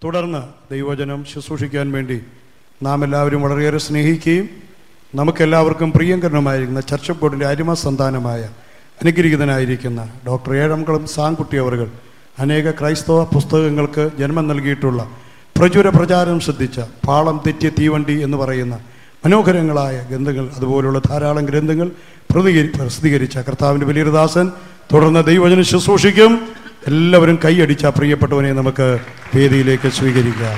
തുടർന്ന് ദൈവവചനം ശുശ്രൂഷിക്കാൻ വേണ്ടി നാം എല്ലാവരും വളരെയേറെ സ്നേഹിക്കുകയും നമുക്കെല്ലാവർക്കും പ്രിയങ്കരനുമായിരിക്കുന്ന ചർച്ച ബോർഡിൻ്റെ അരിമ സന്താനമായ അനുഗ്രഹീതനായിരിക്കുന്ന ഡോക്ടർ ഏഴംകുളം സാങ്കുട്ടി അവറുകൾ അനേക ക്രൈസ്തവ പുസ്തകങ്ങൾക്ക് ജന്മം നൽകിയിട്ടുള്ള പ്രചുര പ്രചാരം ശ്രദ്ധിച്ച പാളം തെറ്റിയ തീവണ്ടി എന്ന് പറയുന്ന മനോഹരങ്ങളായ ഗ്രന്ഥങ്ങൾ അതുപോലുള്ള ധാരാളം ഗ്രന്ഥങ്ങൾ പ്രതികരി പ്രസിദ്ധീകരിച്ച കർത്താവിൻ്റെ വലിയൊരു ദാസൻ തുടർന്ന് ദൈവജനം ശുശ്രൂഷിക്കും എല്ലാവരും കൈയടിച്ച ആ പ്രിയപ്പെട്ടവനെ നമുക്ക് വേദിയിലേക്ക് സ്വീകരിക്കാം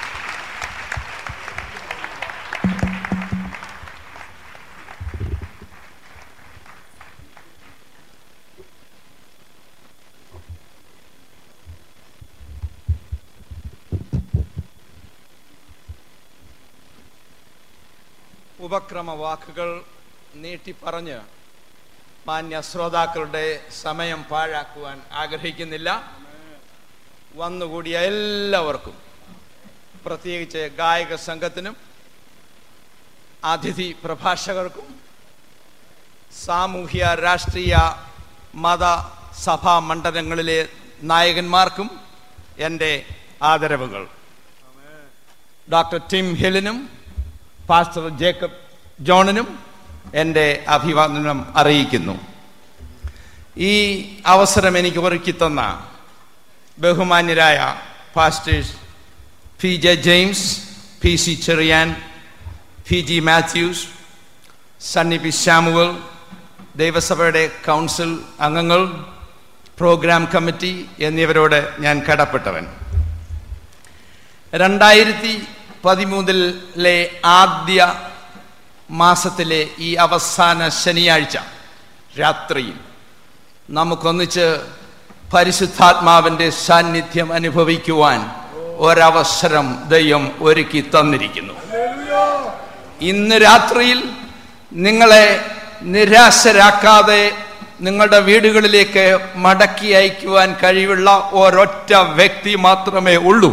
ഉപക്രമ വാക്കുകൾ നീട്ടിപ്പറഞ്ഞ് മാന്യ ശ്രോതാക്കളുടെ സമയം പാഴാക്കുവാൻ ആഗ്രഹിക്കുന്നില്ല വന്നുകൂടിയ എല്ലാവർക്കും പ്രത്യേകിച്ച് ഗായക സംഘത്തിനും അതിഥി പ്രഭാഷകർക്കും സാമൂഹ്യ രാഷ്ട്രീയ മത സഭാ മണ്ഡലങ്ങളിലെ നായകന്മാർക്കും എൻ്റെ ആദരവുകൾ ഡോക്ടർ ടിം ഹിലിനും പാസ്റ്റർ ജേക്കബ് ജോണിനും എൻ്റെ അഭിവാദനം അറിയിക്കുന്നു ഈ അവസരം എനിക്ക് ഒരുക്കി തന്ന ബഹുമാന്യരായ pastors P J James P C Cherian P G Mathews Sunny P Samuel ദൈവസഭയുടെ കൗൺസിൽ അംഗങ്ങൾ പ്രോഗ്രാം കമ്മിറ്റി എന്നിവരോട് ഞാൻ കടപ്പെട്ടവൻ രണ്ടായിരത്തി പതിമൂന്നിലെ ആദ്യ മാസത്തിലെ ഈ അവസാന ശനിയാഴ്ച രാത്രിയിൽ നമുക്കൊന്നിച്ച് പരിശുദ്ധാത്മാവിൻ്റെ സാന്നിധ്യം അനുഭവിക്കുവാൻ ഒരവസരം ദൈവം ഒരുക്കി തന്നിരിക്കുന്നു ഇന്ന് രാത്രിയിൽ നിങ്ങളെ നിരാശരാക്കാതെ നിങ്ങളുടെ വീടുകളിലേക്ക് മടക്കി അയക്കുവാൻ കഴിവുള്ള ഒരൊറ്റ വ്യക്തി മാത്രമേ ഉള്ളൂ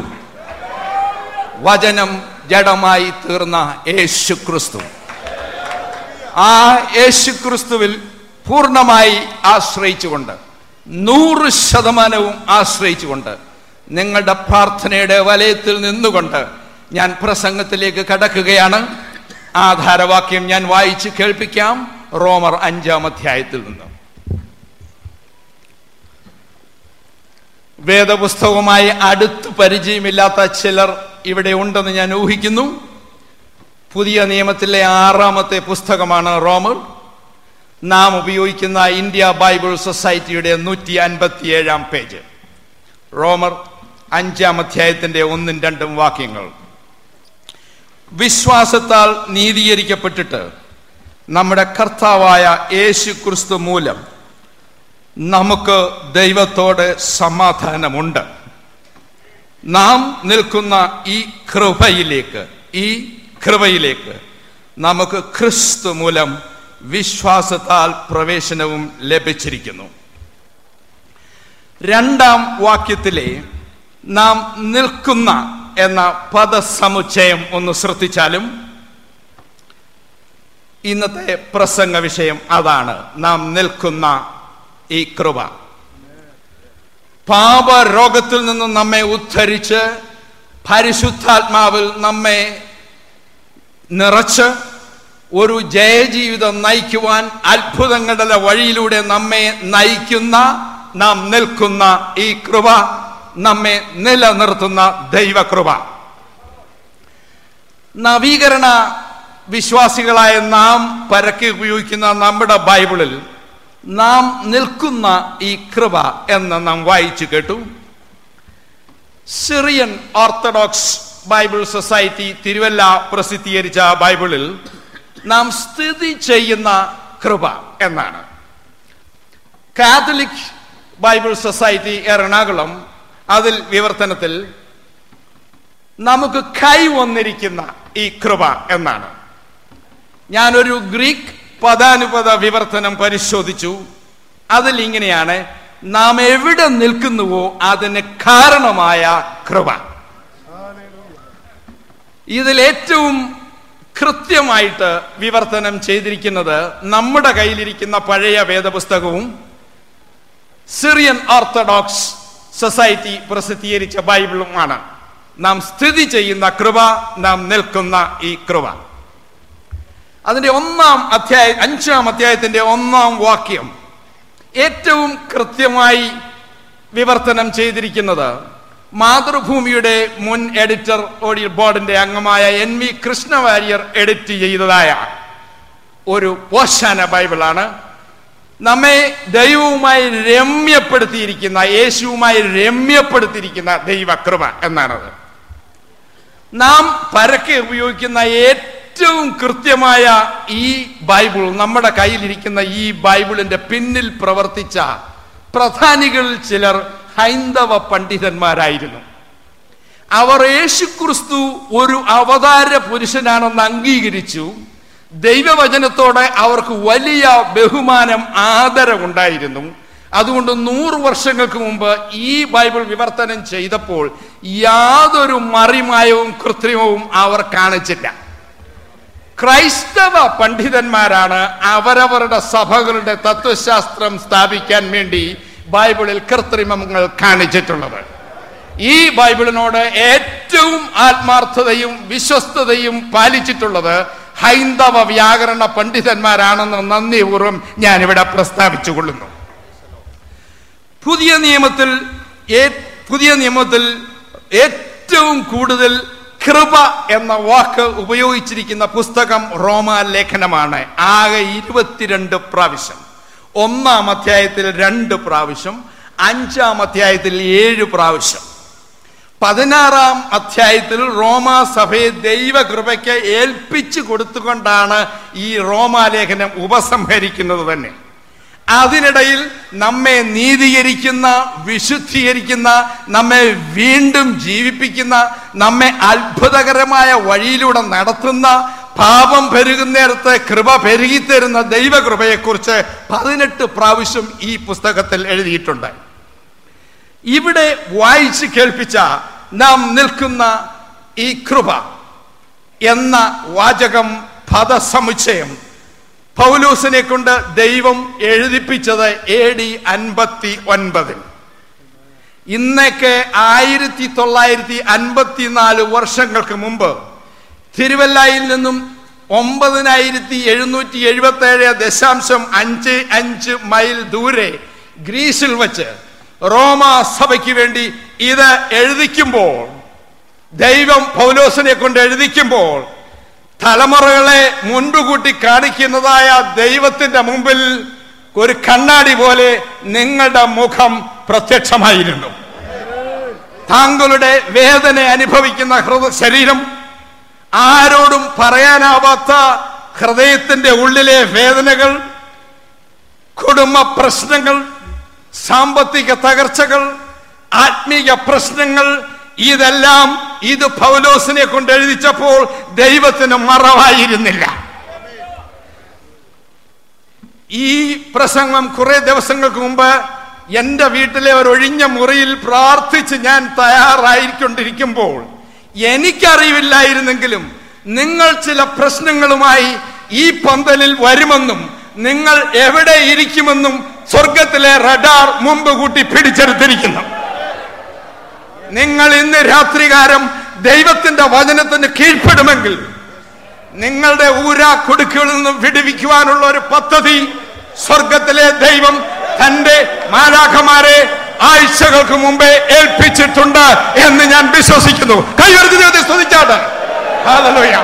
വചനം ജഡമായി തീർന്ന യേശു ക്രിസ്തു ആ യേശു ക്രിസ്തുവിൽ പൂർണ്ണമായി ആശ്രയിച്ചുകൊണ്ട് നൂറ് ശതമാനവും ആശ്രയിച്ചുകൊണ്ട് നിങ്ങളുടെ പ്രാർത്ഥനയുടെ വലയത്തിൽ നിന്നുകൊണ്ട് ഞാൻ പ്രസംഗത്തിലേക്ക് കടക്കുകയാണ് ആധാരവാക്യം ഞാൻ വായിച്ച് കേൾപ്പിക്കാം റോമർ അഞ്ചാം അധ്യായത്തിൽ നിന്ന് വേദപുസ്തകവുമായി അടുത്ത് പരിചയമില്ലാത്ത ചിലർ ഇവിടെ ഉണ്ടെന്ന് ഞാൻ ഊഹിക്കുന്നു പുതിയ നിയമത്തിലെ ആറാമത്തെ പുസ്തകമാണ് റോമർ നാം ഉപയോഗിക്കുന്ന ഇന്ത്യ ബൈബിൾ സൊസൈറ്റിയുടെ നൂറ്റി അൻപത്തിയേഴാം പേജ് റോമർ അഞ്ചാം അധ്യായത്തിന്റെ ഒന്നും രണ്ടും വാക്യങ്ങൾ വിശ്വാസത്താൽ നീതീകരിക്കപ്പെട്ടിട്ട് നമ്മുടെ കർത്താവായ യേശു ക്രിസ്തു മൂലം നമുക്ക് ദൈവത്തോട് സമാധാനമുണ്ട് നാം നിൽക്കുന്ന ഈ കൃപയിലേക്ക് ഈ കൃപയിലേക്ക് നമുക്ക് ക്രിസ്തു മൂലം വിശ്വാസത്താൽ പ്രവേശനവും ലഭിച്ചിരിക്കുന്നു രണ്ടാം വാക്യത്തിലെ നാം നിൽക്കുന്ന എന്ന പദസമുച്ചയം ഒന്ന് ശ്രദ്ധിച്ചാലും ഇന്നത്തെ പ്രസംഗ വിഷയം അതാണ് നാം നിൽക്കുന്ന ഈ കൃപ പാപരോഗത്തിൽ നിന്നും നമ്മെ ഉദ്ധരിച്ച് പരിശുദ്ധാത്മാവിൽ നമ്മെ നിറച്ച് ഒരു ജയജീവിതം നയിക്കുവാൻ അത്ഭുതങ്ങളുടെ വഴിയിലൂടെ നമ്മെ നയിക്കുന്ന നാം നിൽക്കുന്ന ഈ കൃപ നമ്മെ നിലനിർത്തുന്ന ദൈവകൃപ നവീകരണ വിശ്വാസികളായ നാം പരക്കെ ഉപയോഗിക്കുന്ന നമ്മുടെ ബൈബിളിൽ നാം നിൽക്കുന്ന ഈ കൃപ എന്ന് നാം വായിച്ചു കേട്ടു Syrian Orthodox Bible Society Thiruvalla പ്രസിദ്ധീകരിച്ച ബൈബിളിൽ നാം സ്ഥിതി ചെയ്യുന്ന കൃപ എന്നാണ് കാത്തലിക് ബൈബിൾ സൊസൈറ്റി എറണാകുളം അതിൽ വിവർത്തനത്തിൽ നമുക്ക് കൈവന്നിരിക്കുന്ന ഈ കൃപ എന്നാണ് ഞാനൊരു ഗ്രീക്ക് പദാനുപത വിവർത്തനം പരിശോധിച്ചു അതിൽ ഇങ്ങനെയാണ് നാം എവിടെ നിൽക്കുന്നുവോ അതിന് കാരണമായ കൃപ ഇതിൽ ഏറ്റവും കൃത്യമായിട്ട് വിവർത്തനം ചെയ്തിരിക്കുന്നത് നമ്മുടെ കയ്യിലിരിക്കുന്ന പഴയ വേദപുസ്തകവും സിറിയൻ ഓർത്തഡോക്സ് സൊസൈറ്റി പ്രസിദ്ധീകരിച്ച ബൈബിളുമാണ് നാം സ്ഥിതി ചെയ്യുന്ന കൃപ നാം നിൽക്കുന്ന ഈ കൃപ അതിന്റെ ഒന്നാം അധ്യായ അഞ്ചാം അധ്യായത്തിന്റെ ഒന്നാം വാക്യം ഏറ്റവും കൃത്യമായി വിവർത്തനം ചെയ്തിരിക്കുന്നത് മാതൃഭൂമിയുടെ മുൻ എഡിറ്റർ ഓഡിയോ ബോർഡിന്റെ അംഗമായ എൻ വി കൃഷ്ണവാര്യർ എഡിറ്റ് ചെയ്തതായ ഒരു പോശാന ബൈബിളാണ് നമ്മെ ദൈവവുമായി രമ്യപ്പെടുത്തിയിരിക്കുന്ന യേശുവുമായി രമ്യപ്പെടുത്തിയിരിക്കുന്ന ദൈവകൃപ എന്നാണത് നാം പരക്കെ ഉപയോഗിക്കുന്ന ഏറ്റവും കൃത്യമായ ഈ ബൈബിൾ നമ്മുടെ കയ്യിലിരിക്കുന്ന ഈ ബൈബിളിന്റെ പിന്നിൽ പ്രവർത്തിച്ച പ്രധാനികളിൽ ചിലർ ഹൈന്ദവ പണ്ഡിതന്മാരായിരുന്നു അവർ യേശുക്രിസ്തു ഒരു അവതാര പുരുഷനാണെന്ന് അംഗീകരിച്ചു ദൈവവചനത്തോടെ അവർക്ക് വലിയ ബഹുമാനം ആദരവുണ്ടായിരുന്നു അതുകൊണ്ട് നൂറ് വർഷങ്ങൾക്ക് മുമ്പ് ഈ ബൈബിൾ വിവർത്തനം ചെയ്തപ്പോൾ യാതൊരു മറിമായവും കൃത്രിമവും അവർ കാണിച്ചില്ല ക്രൈസ്തവ പണ്ഡിതന്മാരാണ് അവരവരുടെ സഭകളുടെ തത്വശാസ്ത്രം സ്ഥാപിക്കാൻ വേണ്ടി ബൈബിളിൽ കൃത്രിമങ്ങൾ കാണിച്ചിട്ടുള്ളത് ഈ ബൈബിളിനോട് ഏറ്റവും ആത്മാർത്ഥതയും വിശ്വസ്തതയും പാലിച്ചിട്ടുള്ളത് ഹൈന്ദവ വ്യാകരണ പണ്ഡിതന്മാരാണെന്ന് നന്ദിപൂർവ്വം ഞാനിവിടെ പ്രസ്താവിച്ചു കൊള്ളുന്നു പുതിയ നിയമത്തിൽ ഏ- പുതിയ നിയമത്തിൽ ഏറ്റവും കൂടുതൽ കൃപ എന്ന വാക്ക് ഉപയോഗിച്ചിരിക്കുന്ന പുസ്തകം റോമാലേഖനമാണ് ആകെ ഇരുപത്തിരണ്ട് പ്രാവശ്യം ഒന്നാം അധ്യായത്തിൽ രണ്ട് പ്രാവശ്യം അഞ്ചാം അധ്യായത്തിൽ ഏഴ് പ്രാവശ്യം പതിനാറാം അധ്യായത്തിൽ റോമാ സഭയെ ദൈവകൃപയ്ക്ക് ഏൽപ്പിച്ചു കൊടുത്തുകൊണ്ടാണ് ഈ റോമാലേഖനം ഉപസംഹരിക്കുന്നത് തന്നെ അതിനിടയിൽ നമ്മെ നീതീകരിക്കുന്ന വിശുദ്ധീകരിക്കുന്ന നമ്മെ വീണ്ടും ജീവിപ്പിക്കുന്ന നമ്മെ അത്ഭുതകരമായ വഴിയിലൂടെ നടത്തുന്ന പാപം പെരുകുന്നേരത്ത് കൃപ പെരുകിത്തരുന്ന ദൈവകൃപയെക്കുറിച്ച് പതിനെട്ട് പ്രാവശ്യം ഈ പുസ്തകത്തിൽ എഴുതിയിട്ടുണ്ട് ഇവിടെ വായിച്ച് കേൾപ്പിച്ച നാം നിൽക്കുന്ന ഈ കൃപ എന്ന വാചകം പദസമുച്ചയം പൗലൂസിനെ കൊണ്ട് ദൈവം എഴുതിപ്പിച്ചത് എ ഡി അൻപത്തി ഒൻപതിൽ ഇന്നേക്ക് ആയിരത്തി തൊള്ളായിരത്തി അൻപത്തിനാല് വർഷങ്ങൾക്ക് മുമ്പ് തിരുവല്ലയിൽ നിന്നും ഒമ്പതിനായിരത്തി എഴുന്നൂറ്റി എഴുപത്തി ഏഴ് ദശാംശം അഞ്ച് അഞ്ച് മൈൽ ദൂരെ ഗ്രീസിൽ വെച്ച് റോമ സഭയ്ക്ക് വേണ്ടി ഇത് എഴുതിക്കുമ്പോൾ ദൈവം പൗലോസിനെ കൊണ്ട് എഴുതിക്കുമ്പോൾ തലമുറകളെ മുൻപുകൂട്ടി കാണിക്കുന്നതായ ദൈവത്തിന്റെ മുമ്പിൽ ഒരു കണ്ണാടി പോലെ നിങ്ങളുടെ മുഖം പ്രത്യക്ഷമായിരുന്നു താങ്കളുടെ വേദന അനുഭവിക്കുന്ന ഹൃദയ ശരീരം ആരോടും പറയാനാവാത്ത ഹൃദയത്തിന്റെ ഉള്ളിലെ വേദനകൾ കുടുംബ പ്രശ്നങ്ങൾ സാമ്പത്തിക തകർച്ചകൾ ആത്മീയ പ്രശ്നങ്ങൾ ഇതെല്ലാം ഇത് പൗലോസിനെ കൊണ്ട് എഴുതിച്ചപ്പോൾ ദൈവത്തിന് മറവായിരുന്നില്ല ഈ പ്രസംഗം കുറെ ദിവസങ്ങൾക്ക് മുമ്പ് എന്റെ വീട്ടിലെ ഒരു ഒഴിഞ്ഞ മുറിയിൽ പ്രാർത്ഥിച്ച് ഞാൻ തയ്യാറായിക്കൊണ്ടിരിക്കുമ്പോൾ എനിക്കറിവില്ലായിരുന്നെങ്കിലും നിങ്ങൾ ചില പ്രശ്നങ്ങളുമായി ഈ പന്തലിൽ വരുമെന്നും നിങ്ങൾ എവിടെ ഇരിക്കുമെന്നും സ്വർഗത്തിലെ റഡാർ മുമ്പ് കൂട്ടി പിടിച്ചെടുത്തിരിക്കുന്നു നിങ്ങൾ ഇന്ന് രാത്രികാലം ദൈവത്തിന്റെ വചനത്തിന് കീഴ്പ്പെടുമെങ്കിൽ നിങ്ങളുടെ ഊരാ കൊടുക്കുകളിൽ നിന്നും വിടുവിക്കുവാനുള്ള ഒരു പദ്ധതി സ്വർഗത്തിലെ ദൈവം തന്റെ മാലാഖമാരെ ആഴ്ചകൾക്ക് മുമ്പേ ഏൽപ്പിച്ചിട്ടുണ്ട് എന്ന് ഞാൻ വിശ്വസിക്കുന്നു കൈവരുത്തി ദൈവത്തെ സ്തുതിച്ചാട്ട് ഹല്ലേലൂയ.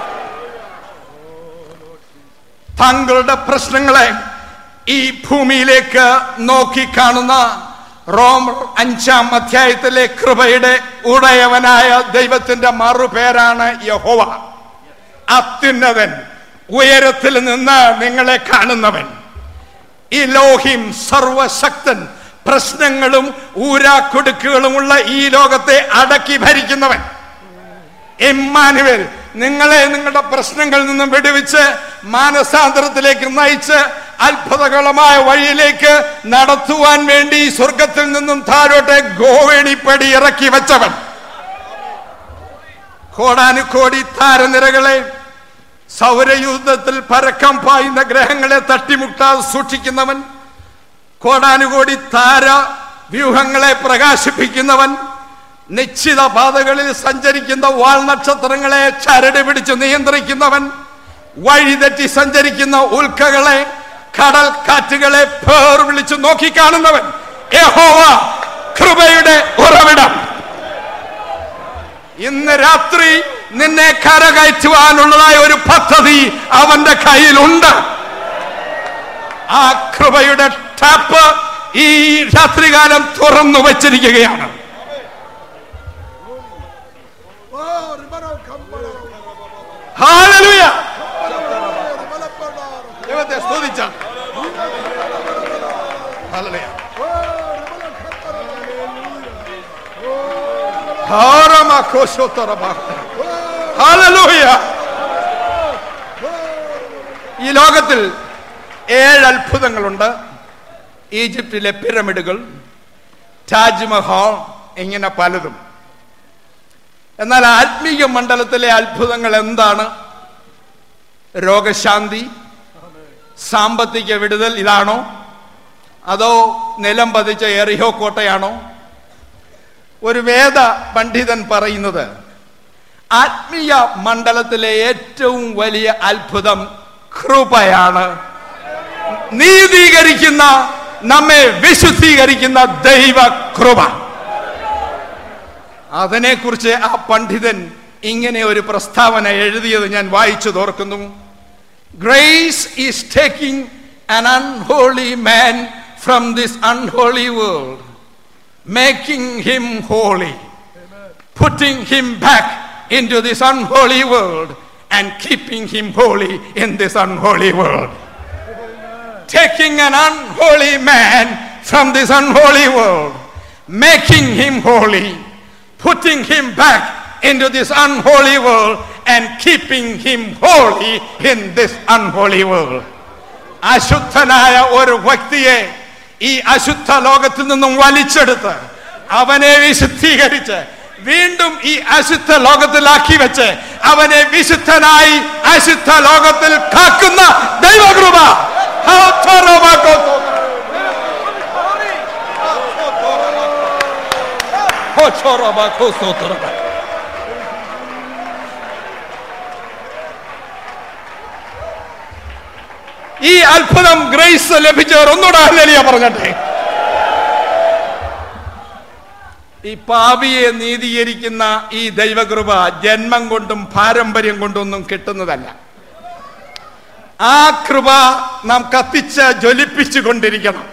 താങ്കളുടെ പ്രശ്നങ്ങളെ ഈ ഭൂമിയിലേക്ക് നോക്കി കാണുന്ന റോം അഞ്ചാം അധ്യായത്തിലെ കൃപയുടെ ഉടയവനായ ദൈവത്തിന്റെ മറുപേരാണ് യഹോവ അത്യുന്നതൻ ഉയരത്തിൽ നിന്ന് നിങ്ങളെ കാണുന്നവൻ ഈ ലോഹിം സർവശക്തൻ പ്രശ്നങ്ങളും ഊരാക്കൊടുക്കുകളുമുള്ള ഈ ലോകത്തെ അടക്കി ഭരിക്കുന്നവൻ എമ്മാനുവൽ നിങ്ങളെ നിങ്ങളുടെ പ്രശ്നങ്ങളിൽ നിന്നും വിടുവിച്ച് മാനസാന്തരത്തിലേക്ക് നയിച്ച് അത്ഭുതകരമായ വഴിയിലേക്ക് നടത്തുവാൻ വേണ്ടി സ്വർഗത്തിൽ നിന്നും താഴോട്ട് ഗോവേണിപ്പടി ഇറക്കി വെച്ചവൻ കോടാനുകോടി താരനിരകളെ സൗരയൂഥത്തിൽ പരക്കം പായുന്ന ഗ്രഹങ്ങളെ തട്ടിമുട്ടാതെ സൂക്ഷിക്കുന്നവൻ കോടാനുകോടി താര വ്യൂഹങ്ങളെ പ്രകാശിപ്പിക്കുന്നവൻ നിശ്ചിത പാതകളിൽ സഞ്ചരിക്കുന്ന വാൽ നക്ഷത്രങ്ങളെ ചരട് പിടിച്ച് നിയന്ത്രിക്കുന്നവൻ വഴിതെറ്റി സഞ്ചരിക്കുന്ന ഉൽക്കകളെ കടൽ കാറ്റുകളെ പേർ വിളിച്ച് നോക്കിക്കാണുന്നവൻ യഹോവ കൃപയുടെ ഉറവിടം ഇന്ന് രാത്രി നിന്നെ കരകയറ്റുവാനുള്ളതായ ഒരു പദ്ധതി അവന്റെ കയ്യിലുണ്ട് ആ കൃപയുടെ ടാപ്പ് ഈ രാത്രികാലം തുറന്നു വച്ചിരിക്കുകയാണ് ഹാലലുയ ദൈവത്തെ സ്തുതിച്ചാൽ ഹല്ലേലൂയ ഹല്ലേലൂയ ഈ ലോകത്തിൽ ഏഴ് അത്ഭുതങ്ങളുണ്ട് ഈജിപ്തിലെ പിരമിഡുകൾ താജ്മഹൽ ഇങ്ങനെ പലതും എന്നാൽ ആത്മീയ മണ്ഡലത്തിലെ അത്ഭുതങ്ങൾ എന്താണ് രോഗശാന്തി സാമ്പത്തിക വിടുതൽ ഇതാണോ അതോ നിലം പതിച്ച എറിഹോ കോട്ടയാണോ ഒരു വേദ പണ്ഡിതൻ പറയുന്നത് ആത്മീയ മണ്ഡലത്തിലെ ഏറ്റവും വലിയ അത്ഭുതം കൃപയാണ് നീതീകരിക്കുന്ന നമ്മെ വിശുദ്ധീകരിക്കുന്ന ദൈവ കൃപ അതിനെക്കുറിച്ച് ആ പണ്ഡിതൻ ഇങ്ങനെ ഒരു പ്രസ്താവന എഴുതിയത് ഞാൻ വായിച്ചു തോർക്കുന്നു grace is taking an unholy man from this unholy world making him holy putting him back into this unholy world and keeping him holy in this unholy world taking an unholy man from this unholy world making him holy putting him back into this unholy world and keeping him holy in this unholy world അശുദ്ധനായ ഒരു വ്യക്തിയെ ഈ അശുദ്ധ ലോകത്തിൽ നിന്നും വലിച്ചെടുത്ത് അവനെ വിശുദ്ധീകരിച്ച് വീണ്ടും ഈ അശുദ്ധ ലോകത്തിലാക്കി വെച്ച് അവനെ വിശുദ്ധനായി അശുദ്ധ ലോകത്തിൽ കാക്കുന്ന ദൈവകൃപ ഈ അത്ഭുതം ഗ്രേസ് ലഭിച്ചവർ ഒന്നുകൂടെ ഹല്ലേലൂയ പറഞ്ഞട്ടെ ഈ പാപിയെ നീതീകരിക്കുന്ന ഈ ദൈവകൃപ ജന്മം കൊണ്ടും പാരമ്പര്യം കൊണ്ടൊന്നും കിട്ടുന്നതല്ല ആ കൃപ നാം കത്തിച്ച് ജ്വലിപ്പിച്ചു കൊണ്ടിരിക്കണം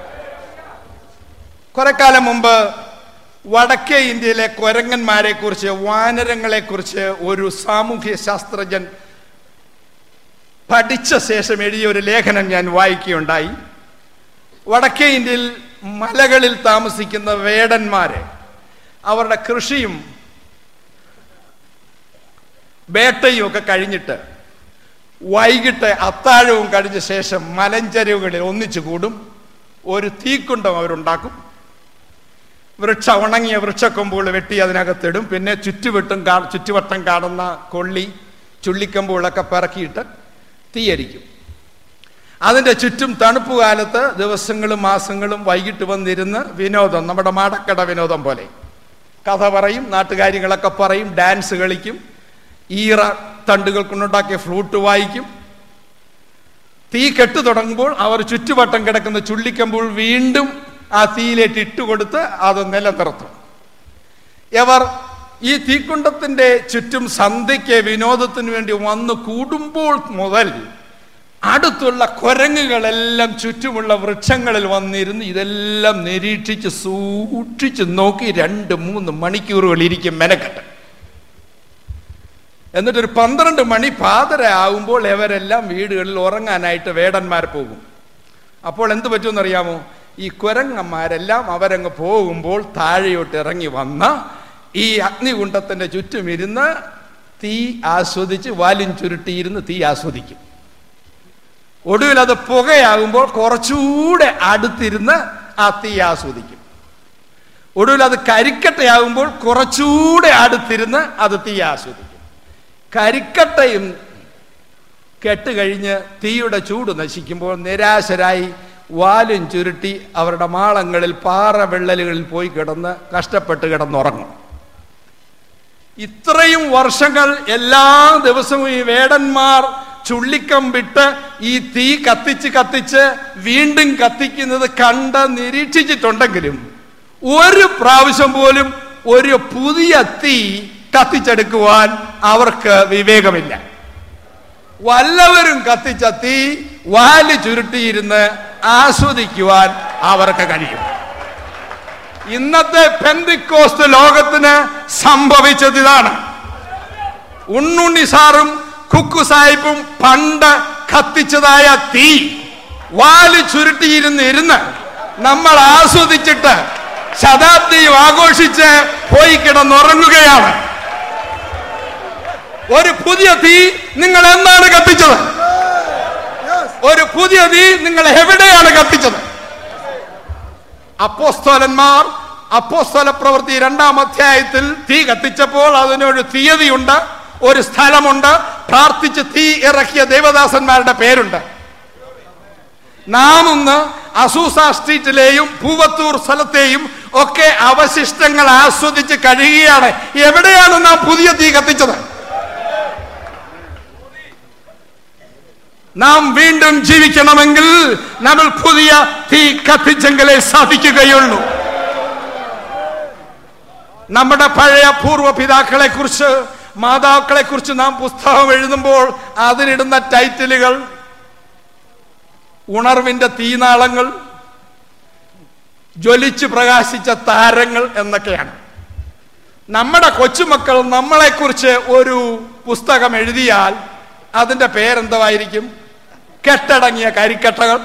കുറെ കാലം മുമ്പ് വടക്കേ ഇന്ത്യയിലെ കുരങ്ങന്മാരെ കുറിച്ച് വാനരങ്ങളെ കുറിച്ച് ഒരു സാമൂഹ്യ ശാസ്ത്രജ്ഞൻ പഠിച്ച ശേഷം എഴുതിയ ഒരു ലേഖനം ഞാൻ വായിക്കുകയുണ്ടായി വടക്കേ ഇന്ത്യയിൽ മലകളിൽ താമസിക്കുന്ന വേടന്മാരെ അവരുടെ കൃഷിയും വേട്ടയും ഒക്കെ കഴിഞ്ഞിട്ട് വൈകിട്ട് അത്താഴവും കഴിഞ്ഞ ശേഷം മലഞ്ചരിവുകളിൽ ഒന്നിച്ചു കൂടും ഒരു തീക്കുണ്ടം അവരുണ്ടാക്കും വൃക്ഷ ഉണങ്ങിയ വൃക്ഷക്കൊമ്പുകൾ വെട്ടി അതിനകത്തിടും പിന്നെ ചുറ്റുവട്ടം കാ ചുറ്റുവട്ടം കാണുന്ന കൊള്ളി ചുള്ളിക്കമ്പുകളൊക്കെ പിറക്കിയിട്ട് തീയരിക്കും അതിൻ്റെ ചുറ്റും തണുപ്പ് കാലത്ത് ദിവസങ്ങളും മാസങ്ങളും വൈകിട്ട് വന്നിരുന്ന് വിനോദം നമ്മുടെ മാടക്കട വിനോദം പോലെ കഥ പറയും നാട്ടുകാര്യങ്ങളൊക്കെ പറയും ഡാൻസ് കളിക്കും ഈറ തണ്ടുകൾ കൊണ്ടുണ്ടാക്കിയ ഫ്ലൂട്ട് വായിക്കും തീ കെട്ടു തുടങ്ങുമ്പോൾ അവർ ചുറ്റുവട്ടം കിടക്കുന്ന ചുള്ളിക്കമ്പോൾ വീണ്ടും ആ തീയിലേക്ക് ഇട്ടുകൊടുത്ത് അത് നിലനിർത്തും ഇവർ ഈ തീക്കുണ്ടത്തിന്റെ ചുറ്റും സന്ധ്യയ്ക്ക് വിനോദത്തിന് വേണ്ടി വന്ന് കൂടുമ്പോൾ മുതൽ അടുത്തുള്ള കുരങ്ങുകളെല്ലാം ചുറ്റുമുള്ള വൃക്ഷങ്ങളിൽ വന്നിരുന്ന് ഇതെല്ലാം നിരീക്ഷിച്ച് സൂക്ഷിച്ച് നോക്കി രണ്ട് മൂന്ന് മണിക്കൂറുകൾ ഇരിക്കും മെനക്കെട്ട് എന്നിട്ടൊരു പന്ത്രണ്ട് മണി പാതര ആകുമ്പോൾ ഇവരെല്ലാം വീടുകളിൽ ഉറങ്ങാനായിട്ട് വേടന്മാർ പോകും അപ്പോൾ എന്ത് പറ്റുമെന്നറിയാമോ ഈ കുരങ്ങന്മാരെല്ലാം അവരങ്ങ് പോകുമ്പോൾ താഴെയോട്ട് ഇറങ്ങി വന്ന ഈ അഗ്നികുണ്ടത്തിന്റെ ചുറ്റും ഇരുന്ന് തീ ആസ്വദിച്ച് വാലും ചുരുട്ടിയിരുന്ന് തീ ആസ്വദിക്കും ഒടുവിൽ അത് പുകയാകുമ്പോൾ കുറച്ചുകൂടെ അടുത്തിരുന്ന് ആ തീ ആസ്വദിക്കും ഒടുവിൽ അത് കരിക്കട്ടയാകുമ്പോൾ കുറച്ചുകൂടെ അടുത്തിരുന്ന് അത് തീ ആസ്വദിക്കും കരിക്കട്ടയും കെട്ട് കഴിഞ്ഞ് തീയുടെ ചൂട് നശിക്കുമ്പോൾ നിരാശരായി വാലും ചുരുട്ടി അവരുടെ മാളങ്ങളിൽ പാറ വെള്ളലുകളിൽ പോയി കിടന്ന് കഷ്ടപ്പെട്ട് കിടന്നുറങ്ങും ഇത്രയും വർഷങ്ങൾ എല്ലാ ദിവസവും ഈ വേടന്മാർ ചുള്ളിക്കം വിട്ട് ഈ തീ കത്തിച്ച് കത്തിച്ച് വീണ്ടും കത്തിക്കുന്നത് കണ്ട് നിരീക്ഷിച്ചിട്ടുണ്ടെങ്കിലും ഒരു പ്രാവശ്യം പോലും ഒരു പുതിയ തീ കത്തിച്ചെടുക്കുവാൻ അവർക്ക് വിവേകമില്ല വല്ലവരും കത്തിച്ച തീ വാല് ചുരുട്ടിയിരുന്ന് ആസ്വദിക്കുവാൻ അവർക്ക് കഴിയും ഇന്നത്തെ പെന്തിക്കോസ്ത് ലോകത്തിന് സംഭവിച്ചത് ഇതാണ് ഉണ്ണുണ്ണി സാറും കുക്കു സാഹിബും പണ്ട് കത്തിച്ചതായ തീ വാല് ചുരുട്ടിയിരുന്ന് ഇരുന്ന് നമ്മൾ ആസ്വദിച്ചിട്ട് ശതാബ്ദിയും ആഘോഷിച്ച് പോയി കിടന്നുറങ്ങുകയാണ് ഒരു പുതിയ തീ നിങ്ങൾ എന്നാണ് കത്തിച്ചത് ഒരു പുതിയ തീ നിങ്ങൾ എവിടെയാണ് കത്തിച്ചത് അപ്പോസ്തോലന്മാർ അപ്പോസ്തല പ്രവൃത്തി രണ്ടാം അധ്യായത്തിൽ തീ കത്തിച്ചപ്പോൾ അതിനൊരു തീയതിയുണ്ട് ഒരു സ്ഥലമുണ്ട് പ്രാർത്ഥിച്ച് തീ ഇറക്കിയ ദേവദാസന്മാരുടെ പേരുണ്ട് നാം ഇന്ന് അസൂസ സ്ട്രീറ്റിലെയും പൂവത്തൂർ സ്ഥലത്തെയും ഒക്കെ അവശിഷ്ടങ്ങൾ ആസ്വദിച്ച് കഴിയുകയാണ് എവിടെയാണ് നാം പുതിയ തീ കത്തിച്ചത് നാം വീണ്ടും ജീവിക്കണമെങ്കിൽ നമ്മൾ പുതിയ തീ കത്തിച്ചെങ്കിലേ സാധിക്കുകയുള്ളൂ നമ്മുടെ പഴയ പൂർവ്വപിതാക്കളെ കുറിച്ച് മാതാക്കളെ കുറിച്ച് നാം പുസ്തകം എഴുതുമ്പോൾ അതിലിടുന്ന ടൈറ്റിലുകൾ ഉണർവിന്റെ തീനാളങ്ങൾ ജ്വലിച്ചു പ്രകാശിച്ച താരങ്ങൾ എന്നൊക്കെയാണ് നമ്മുടെ കൊച്ചുമക്കൾ നമ്മളെക്കുറിച്ച് ഒരു പുസ്തകം എഴുതിയാൽ അതിന്റെ പേരെന്തുവായിരിക്കും കെട്ടടങ്ങിയ കരിക്കട്ടകൾ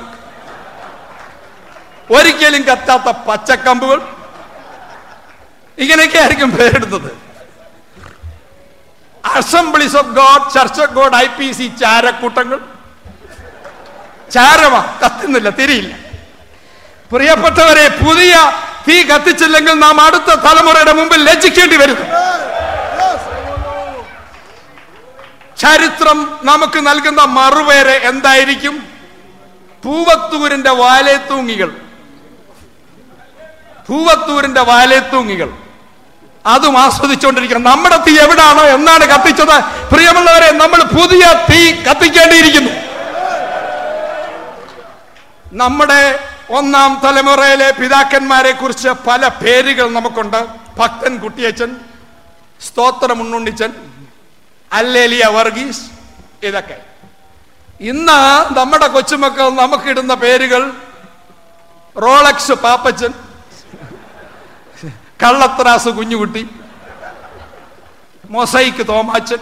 ഒരിക്കലും കത്താത്ത പച്ചക്കമ്പുകൾ ഇങ്ങനെയൊക്കെ ആയിരിക്കും പേരിടുന്നത് assemblies of God church of God I P C ചാരക്കൂട്ടങ്ങൾ ചാരമ കത്തുന്നില്ല തിരിയില്ല പ്രിയപ്പെട്ടവരെ പുതിയ തീ കത്തിച്ചില്ലെങ്കിൽ നാം അടുത്ത തലമുറയുടെ മുമ്പിൽ ലജ്ജിക്കേണ്ടി വരുന്നു ചരിത്രം നമുക്ക് നൽകുന്ന മറുപേര് എന്തായിരിക്കും പൂവത്തൂരിന്റെ വാലേത്തൂങ്ങികൾ പൂവത്തൂരിന്റെ വാലേത്തൂങ്ങികൾ അതും ആസ്വദിച്ചുകൊണ്ടിരിക്കണം നമ്മുടെ തീ എവിടാണ് എന്നാണ് കത്തിച്ചത് പ്രിയമുള്ളവരെ നമ്മൾ പുതിയ തീ കത്തിക്കേണ്ടിയിരിക്കുന്നു നമ്മുടെ ഒന്നാം തലമുറയിലെ പിതാക്കന്മാരെ കുറിച്ച് പല പേരുകൾ നമുക്കുണ്ട് ഭക്തൻ കുട്ടിയച്ചൻ സ്തോത്രം ഉണ്ണുണ്ണിച്ചൻ അല്ലേലിയ വർഗീസ് ഇതൊക്കെ ഇന്ന് നമ്മുടെ കൊച്ചുമക്കൾ നമുക്കിടുന്ന പേരുകൾ റോളക്സ് പാപ്പച്ചൻ കള്ളത്രാസ് കുഞ്ഞുകുട്ടി മൊസൈക്ക് തോമാച്ചൻ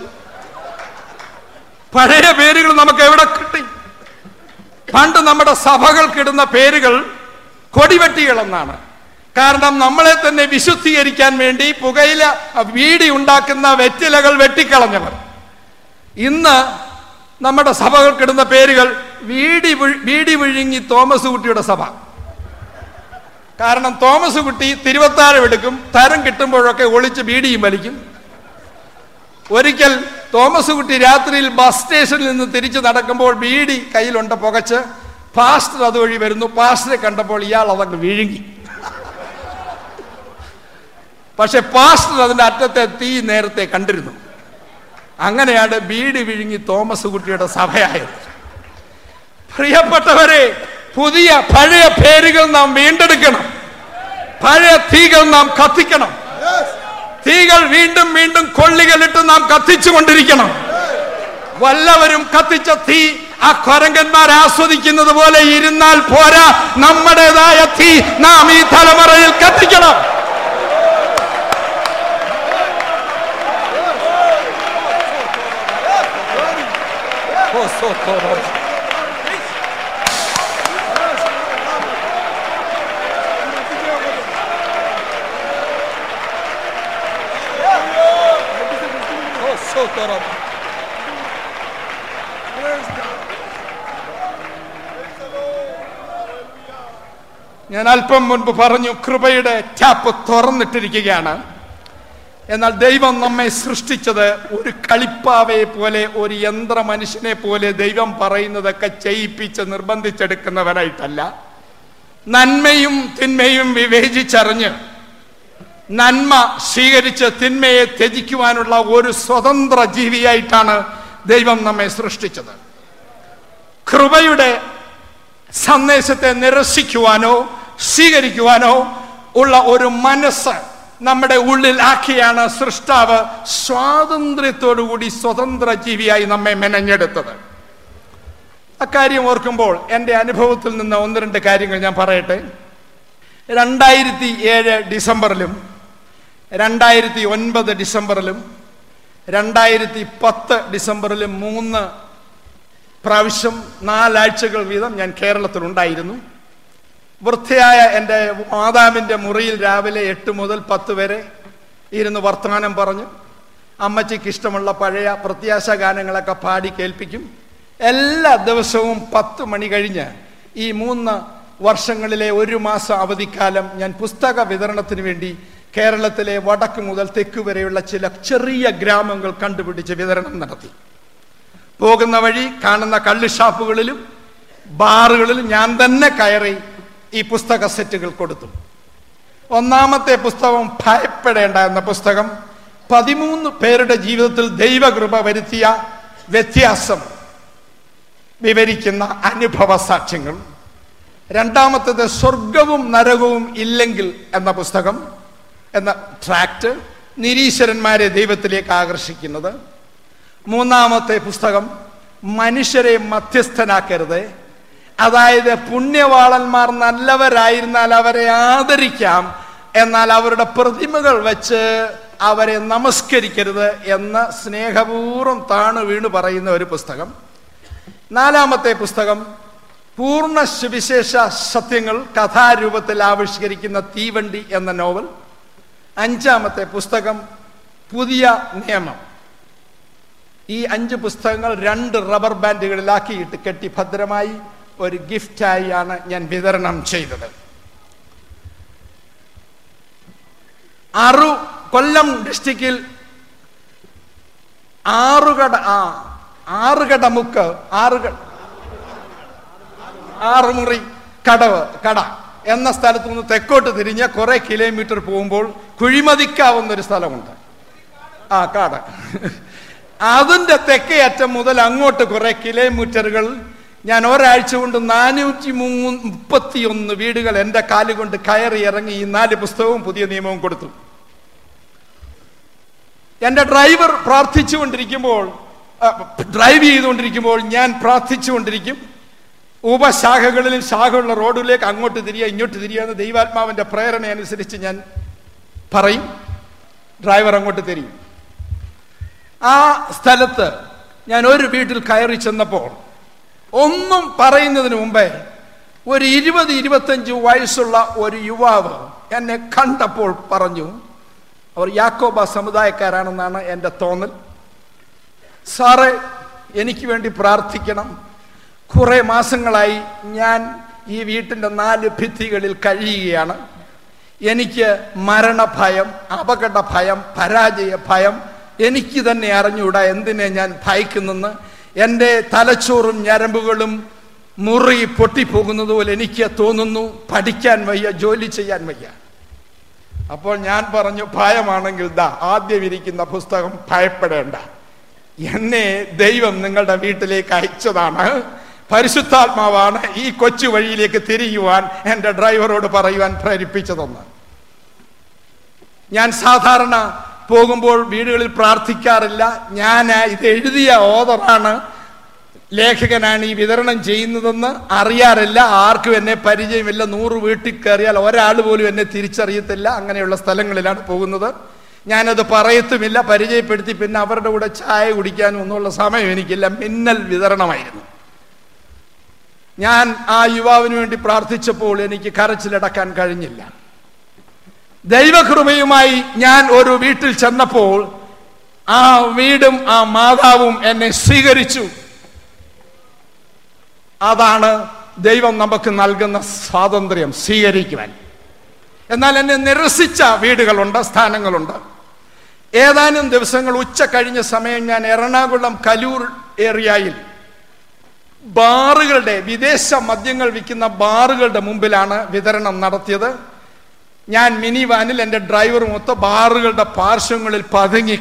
പഴയ പേരുകൾ നമുക്ക് എവിടെ കിട്ടി പണ്ട് നമ്മുടെ സഭകൾക്കിടുന്ന പേരുകൾ കൊടിവെട്ടികൾ എന്നാണ് കാരണം നമ്മളെ തന്നെ വിശുദ്ധീകരിക്കാൻ വേണ്ടി പുകയില വീടി ഉണ്ടാക്കുന്ന വെറ്റിലകൾ വെട്ടിക്കളഞ്ഞവർ ഇന്ന് നമ്മുടെ സഭകൾക്കിടുന്ന പേരുകൾ വീടി വിഴ്- വീടി വിഴുങ്ങി തോമസ് കുട്ടിയുടെ സഭ കാരണം തോമസ് കുട്ടി തിരുവത്താഴം എടുക്കും തരം കിട്ടുമ്പോഴൊക്കെ ഒളിച്ച് ബീഡിയും വലിക്കും ഒരിക്കൽ തോമസ് കുട്ടി രാത്രിയിൽ ബസ് സ്റ്റേഷനിൽ നിന്ന് തിരിച്ചു നടക്കുമ്പോൾ ബീഡി കയ്യിലുണ്ട് പുകച്ച് പാസ്റ്റർ അതുവഴി വരുന്നു പാസ്റ്ററെ കണ്ടപ്പോൾ ഇയാൾ അതങ്ങ് വിഴുങ്ങി പക്ഷെ പാസ്റ്റർ അതിന്റെ അറ്റത്തെ തീ നേരത്തെ കണ്ടിരുന്നു അങ്ങനെയാണ് ബീഡി വിഴുങ്ങി തോമസ് കുട്ടിയുടെ സഭയായത് പ്രിയപ്പെട്ടവരെ പുതിയ പഴയ പേരുകൾ നാം വീണ്ടെടുക്കണം പഴയ തീകൾ നാം കത്തിക്കണം തീകൾ വീണ്ടും വീണ്ടും കൊള്ളികളിട്ട് നാം കത്തിച്ചു കൊണ്ടിരിക്കണം വല്ലവരും കത്തിച്ച തീ ആ കൊരങ്കന്മാർ ആസ്വദിക്കുന്നത് പോലെ ഇരുന്നാൽ പോരാ നമ്മുടേതായ തീ നാം ഈ തലമുറയിൽ കത്തിക്കണം oh, so, so, so. Oh, so, so, so. ഞാൻ അല്പം മുൻപ് പറഞ്ഞു കൃപയുടെ ടാപ്പ് തുറന്നിട്ടിരിക്കുകയാണ് എന്നാൽ ദൈവം നമ്മെ സൃഷ്ടിച്ചത് ഒരു കളിപ്പാവയെ പോലെ ഒരു യന്ത്ര മനുഷ്യനെ പോലെ ദൈവം പറയുന്നതൊക്കെ ചെയ്യിപ്പിച്ച് നിർബന്ധിച്ചെടുക്കുന്നവരായിട്ടല്ല നന്മയും തിന്മയും വിവേചിച്ചറിഞ്ഞ് നന്മ സ്വീകരിച്ച് തിന്മയെ ത്യജിക്കുവാനുള്ള ഒരു സ്വതന്ത്ര ജീവിയായിട്ടാണ് ദൈവം നമ്മെ സൃഷ്ടിച്ചത് കൃപയുടെ സന്ദേശത്തെ നിരസിക്കുവാനോ സ്വീകരിക്കുവാനോ ഉള്ള ഒരു മനസ്സ് നമ്മുടെ ഉള്ളിൽ ആക്കിയാണ് സൃഷ്ടാവ് സ്വാതന്ത്ര്യത്തോടുകൂടി സ്വതന്ത്ര ജീവിയായി നമ്മെ മെനഞ്ഞെടുത്തത് അക്കാര്യം ഓർക്കുമ്പോൾ എൻ്റെ അനുഭവത്തിൽ നിന്ന് ഒന്ന് രണ്ട് കാര്യങ്ങൾ ഞാൻ പറയട്ടെ രണ്ടായിരത്തി ഏഴ് ഡിസംബറിലും രണ്ടായിരത്തി ഒൻപത് ഡിസംബറിലും രണ്ടായിരത്തി പത്ത് ഡിസംബറിലും മൂന്ന് പ്രാവശ്യം നാലാഴ്ചകൾ വീതം ഞാൻ കേരളത്തിലുണ്ടായിരുന്നു വൃത്തിയായ എൻ്റെ മാതാവിൻ്റെ മുറിയിൽ രാവിലെ എട്ട് മുതൽ പത്ത് വരെ ഇരുന്ന് വർത്തമാനം പറഞ്ഞു അമ്മച്ചിക്ക് ഇഷ്ടമുള്ള പഴയ പ്രത്യാശ ഗാനങ്ങളൊക്കെ പാടി കേൾപ്പിക്കും എല്ലാ ദിവസവും പത്ത് മണി കഴിഞ്ഞ് ഈ മൂന്ന് വർഷങ്ങളിലെ ഒരു മാസം അവധിക്കാലം ഞാൻ പുസ്തക വിതരണത്തിന് വേണ്ടി കേരളത്തിലെ വടക്ക് മുതൽ തെക്ക് വരെയുള്ള ചില ചെറിയ ഗ്രാമങ്ങൾ കണ്ടുപിടിച്ച് വിതരണം നടത്തി പോകുന്ന വഴി കാണുന്ന കള്ള് ഷാപ്പുകളിലും ബാറുകളിലും ഞാൻ തന്നെ കയറി ഈ പുസ്തക സെറ്റുകൾ കൊടുത്തു ഒന്നാമത്തെ പുസ്തകം ഭയപ്പെടേണ്ട എന്ന പുസ്തകം പതിമൂന്ന് പേരുടെ ജീവിതത്തിൽ ദൈവകൃപ വരുത്തിയ വ്യത്യാസം വിവരിക്കുന്ന അനുഭവ സാക്ഷ്യങ്ങൾ രണ്ടാമത്തേത് സ്വർഗവും നരകവും ഇല്ലെങ്കിൽ എന്ന പുസ്തകം എന്ന ട്രാക്ട് നിരീശ്വരന്മാരെ ദൈവത്തിലേക്ക് ആകർഷിക്കുന്നത് മൂന്നാമത്തെ പുസ്തകം മനുഷ്യരെ മധ്യസ്ഥനാക്കരുത് അതായത് പുണ്യവാളന്മാർ നല്ലവരായിരുന്നാൽ അവരെ ആദരിക്കാം എന്നാൽ അവരുടെ പ്രതിമകൾ വെച്ച് അവരെ നമസ്കരിക്കരുത് എന്ന് സ്നേഹപൂർവ്വം താണു വീണു പറയുന്ന ഒരു പുസ്തകം നാലാമത്തെ പുസ്തകം പൂർണ്ണ സുവിശേഷ സത്യങ്ങൾ കഥാരൂപത്തിൽ ആവിഷ്കരിക്കുന്ന തീവണ്ടി എന്ന നോവൽ അഞ്ചാമത്തെ പുസ്തകം പുതിയ നിയമം ഈ അഞ്ച് പുസ്തകങ്ങൾ രണ്ട് റബ്ബർ ബാൻഡുകളിലാക്കിയിട്ട് കെട്ടി ഭദ്രമായി ഒരു ഗിഫ്റ്റായി ആണ് ഞാൻ വിതരണം ചെയ്തത് ആറു കൊല്ലം ഡിസ്ട്രിക്റ്റിൽ ആറുകട ആ ആറുകട മുക്ക് ആറുക ആറുമുറി കടവ് കട എന്ന സ്ഥലത്ത് നിന്ന് തെക്കോട്ട് തിരിഞ്ഞ് കുറെ കിലോമീറ്റർ പോകുമ്പോൾ കുഴിമതിക്കാവുന്ന ഒരു സ്ഥലമുണ്ട് ആ കാട് അതിന്റെ തെക്കേ അറ്റം മുതൽ അങ്ങോട്ട് കുറെ കിലോമീറ്ററുകൾ ഞാൻ ഒരാഴ്ച കൊണ്ട് നാനൂറ്റി മുപ്പത്തി ഒന്ന് വീടുകൾ എൻ്റെ കാലുകൊണ്ട് കയറി ഇറങ്ങി ഈ നാല് പുസ്തകവും പുതിയ നിയമവും കൊടുത്തു എൻ്റെ ഡ്രൈവർ പ്രാർത്ഥിച്ചുകൊണ്ടിരിക്കുമ്പോൾ ആ, ഡ്രൈവ് ചെയ്തുകൊണ്ടിരിക്കുമ്പോൾ ഞാൻ പ്രാർത്ഥിച്ചുകൊണ്ടിരിക്കും ഉപശാഖകളിലും ശാഖയുള്ള റോഡിലേക്ക് അങ്ങോട്ട് തിരിയുക ഇങ്ങോട്ട് തിരിയുക എന്ന് ദൈവാത്മാവിന്റെ പ്രേരണ അനുസരിച്ച് ഞാൻ പറയും ഡ്രൈവർ അങ്ങോട്ട് തിരിയും ആ സ്ഥലത്ത് ഞാൻ ഒരു വീട്ടിൽ കയറി ചെന്നപ്പോൾ ഒന്നും പറയുന്നതിന് മുമ്പേ ഒരു ഇരുപത് ഇരുപത്തഞ്ച് വയസ്സുള്ള ഒരു യുവാവ് എന്നെ കണ്ടപ്പോൾ പറഞ്ഞു അവർ യാക്കോബ സമുദായക്കാരാണെന്നാണ് എൻ്റെ തോന്നൽ സാറേ എനിക്ക് വേണ്ടി പ്രാർത്ഥിക്കണം കുറെ മാസങ്ങളായി ഞാൻ ഈ വീട്ടിൻ്റെ നാല് ഭിത്തികളിൽ കഴിയുകയാണ് എനിക്ക് മരണഭയം അപകട ഭയം പരാജയ ഭയം എനിക്ക് തന്നെ അറിഞ്ഞുകൂടാ എന്തിനെ ഞാൻ ഭയക്കുന്നെന്ന് എൻ്റെ തലച്ചോറും ഞരമ്പുകളും മുറി പൊട്ടിപ്പോകുന്നത് പോലെ എനിക്ക് തോന്നുന്നു പഠിക്കാൻ വയ്യ ജോലി ചെയ്യാൻ വയ്യ അപ്പോൾ ഞാൻ പറഞ്ഞു ഭയമാണെങ്കിൽ ദാ ആദ്യം ഇരിക്കുന്ന പുസ്തകം ഭയപ്പെടേണ്ട എന്നെ ദൈവം നിങ്ങളുടെ വീട്ടിലേക്ക് അയച്ചതാണ് പരിശുദ്ധാത്മാവാണ് ഈ കൊച്ചു വഴിയിലേക്ക് തിരിയുവാൻ എൻ്റെ ഡ്രൈവറോട് പറയുവാൻ പ്രേരിപ്പിച്ചതെന്ന് ഞാൻ സാധാരണ പോകുമ്പോൾ വീടുകളിൽ പ്രാർത്ഥിക്കാറില്ല ഞാൻ ഇത് എഴുതിയ ഓതറാണ് ലേഖകനാണ് ഈ വിതരണം ചെയ്യുന്നതെന്ന് അറിയാറില്ല ആർക്കും എന്നെ പരിചയമില്ല നൂറ് വീട്ടിൽ കയറിയാൽ ഒരാൾ പോലും എന്നെ തിരിച്ചറിയത്തില്ല അങ്ങനെയുള്ള സ്ഥലങ്ങളിലാണ് പോകുന്നത് ഞാനത് പറയത്തുമില്ല പരിചയപ്പെടുത്തി പിന്നെ അവരുടെ കൂടെ ചായ കുടിക്കാനും ഒന്നുമുള്ള സമയം എനിക്കില്ല മിന്നൽ വിതരണമായിരുന്നു ഞാൻ ആ യുവാവിന് വേണ്ടി പ്രാർത്ഥിച്ചപ്പോൾ എനിക്ക് കരച്ചിലടക്കാൻ കഴിഞ്ഞില്ല ദൈവകൃപയുമായി ഞാൻ ഒരു വീട്ടിൽ ചെന്നപ്പോൾ ആ വീടും ആ മാതാവും എന്നെ സ്വീകരിച്ചു അതാണ് ദൈവം നമുക്ക് നൽകുന്ന സ്വാതന്ത്ര്യം സ്വീകരിക്കുവാൻ എന്നാൽ എന്നെ നിരസിച്ച വീടുകളുണ്ട് സ്ഥാനങ്ങളുണ്ട് ഏതാനും ദിവസങ്ങൾ ഉച്ച കഴിഞ്ഞ സമയം ഞാൻ എറണാകുളം കലൂർ ഏരിയയിൽ ബാറുകളുടെ വിദേശ മദ്യങ്ങൾ വിൽക്കുന്ന ബാറുകളുടെ മുമ്പിലാണ് വിതരണം നടത്തിയത് ഞാൻ മിനി വാനിൽ എൻ്റെ ഡ്രൈവർ മൊത്തം ബാറുകളുടെ പാർശ്വങ്ങളിൽ പതുങ്ങി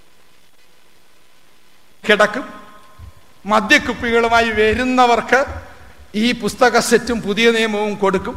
കിടക്കും മദ്യക്കുപ്പികളുമായി വരുന്നവർക്ക് ഈ പുസ്തക സെറ്റും പുതിയ നിയമവും കൊടുക്കും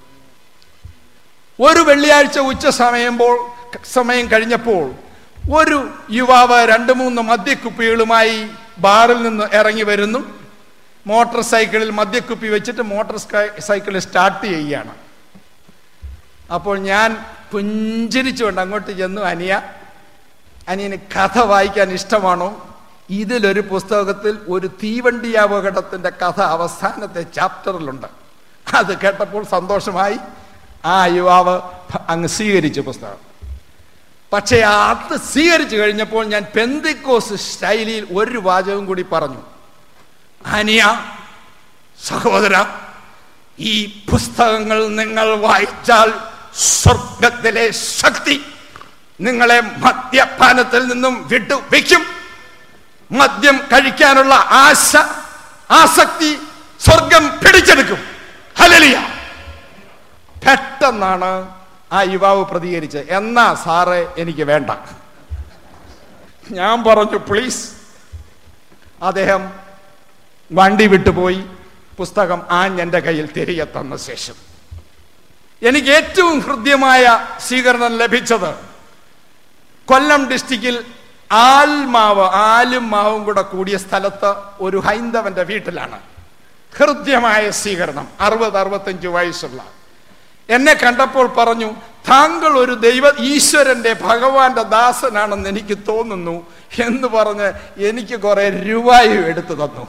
ഒരു വെള്ളിയാഴ്ച ഉച്ച സമയമ്പോൾ സമയം കഴിഞ്ഞപ്പോൾ ഒരു യുവാവ് രണ്ട് മൂന്ന് മദ്യക്കുപ്പികളുമായി ബാറിൽ നിന്ന് ഇറങ്ങി വരുന്നു മോട്ടോർ സൈക്കിളിൽ മദ്യക്കുപ്പി വെച്ചിട്ട് മോട്ടോർ സൈക്കിൾ സ്റ്റാർട്ട് ചെയ്യുകയാണ് അപ്പോൾ ഞാൻ പുഞ്ചിരിച്ചുകൊണ്ട് അങ്ങോട്ട് ചെന്നു അനിയ അനിയന് കഥ വായിക്കാൻ ഇഷ്ടമാണോ ഇതിലൊരു പുസ്തകത്തിൽ ഒരു തീവണ്ടി അപകടത്തിന്റെ കഥ അവസാനത്തെ ചാപ്റ്ററിലുണ്ട് അത് കേട്ടപ്പോൾ സന്തോഷമായി ആ യുവാവ് അങ്ങ് സ്വീകരിച്ചു പുസ്തകം പക്ഷേ അത് സ്വീകരിച്ചു കഴിഞ്ഞപ്പോൾ ഞാൻ പെന്തിക്കോസ് ശൈലിയിൽ ഒരു വാചകം കൂടി പറഞ്ഞു അനിയ സഹോദര ഈ പുസ്തകങ്ങൾ നിങ്ങൾ വായിച്ചാൽ സ്വർഗത്തിലെ ശക്തി നിങ്ങളെ മദ്യപാനത്തിൽ നിന്നും വിട്ടു വയ്ക്കും മദ്യം കഴിക്കാനുള്ള ആശ ആസക്തി സ്വർഗം പിടിച്ചെടുക്കും ഹലലിയ പെട്ടെന്നാണ് ആ യുവാവ് പ്രതികരിച്ചത് എന്നാ സാറേ എനിക്ക് വേണ്ട ഞാൻ പറഞ്ഞു പ്ലീസ് അദ്ദേഹം വണ്ടി വിട്ടുപോയി പുസ്തകം ആഞ്ഞെന്റെ കയ്യിൽ തിരികെ തന്ന ശേഷം എനിക്ക് ഏറ്റവും ഹൃദ്യമായ സ്വീകരണം ലഭിച്ചത് കൊല്ലം ഡിസ്ട്രിക്റ്റിൽ ആൽമാവ് ആലും മാവും കൂടെ കൂടിയ സ്ഥലത്ത് ഒരു ഹൈന്ദവന്റെ വീട്ടിലാണ് ഹൃദ്യമായ സ്വീകരണം അറുപത് അറുപത്തഞ്ച് വയസ്സുള്ള എന്നെ കണ്ടപ്പോൾ പറഞ്ഞു താങ്കൾ ഒരു ദൈവ ഈശ്വരന്റെ ഭഗവാന്റെ ദാസനാണെന്ന് എനിക്ക് തോന്നുന്നു എന്ന് പറഞ്ഞ് എനിക്ക് കുറെ രൂപയും എടുത്തു തന്നു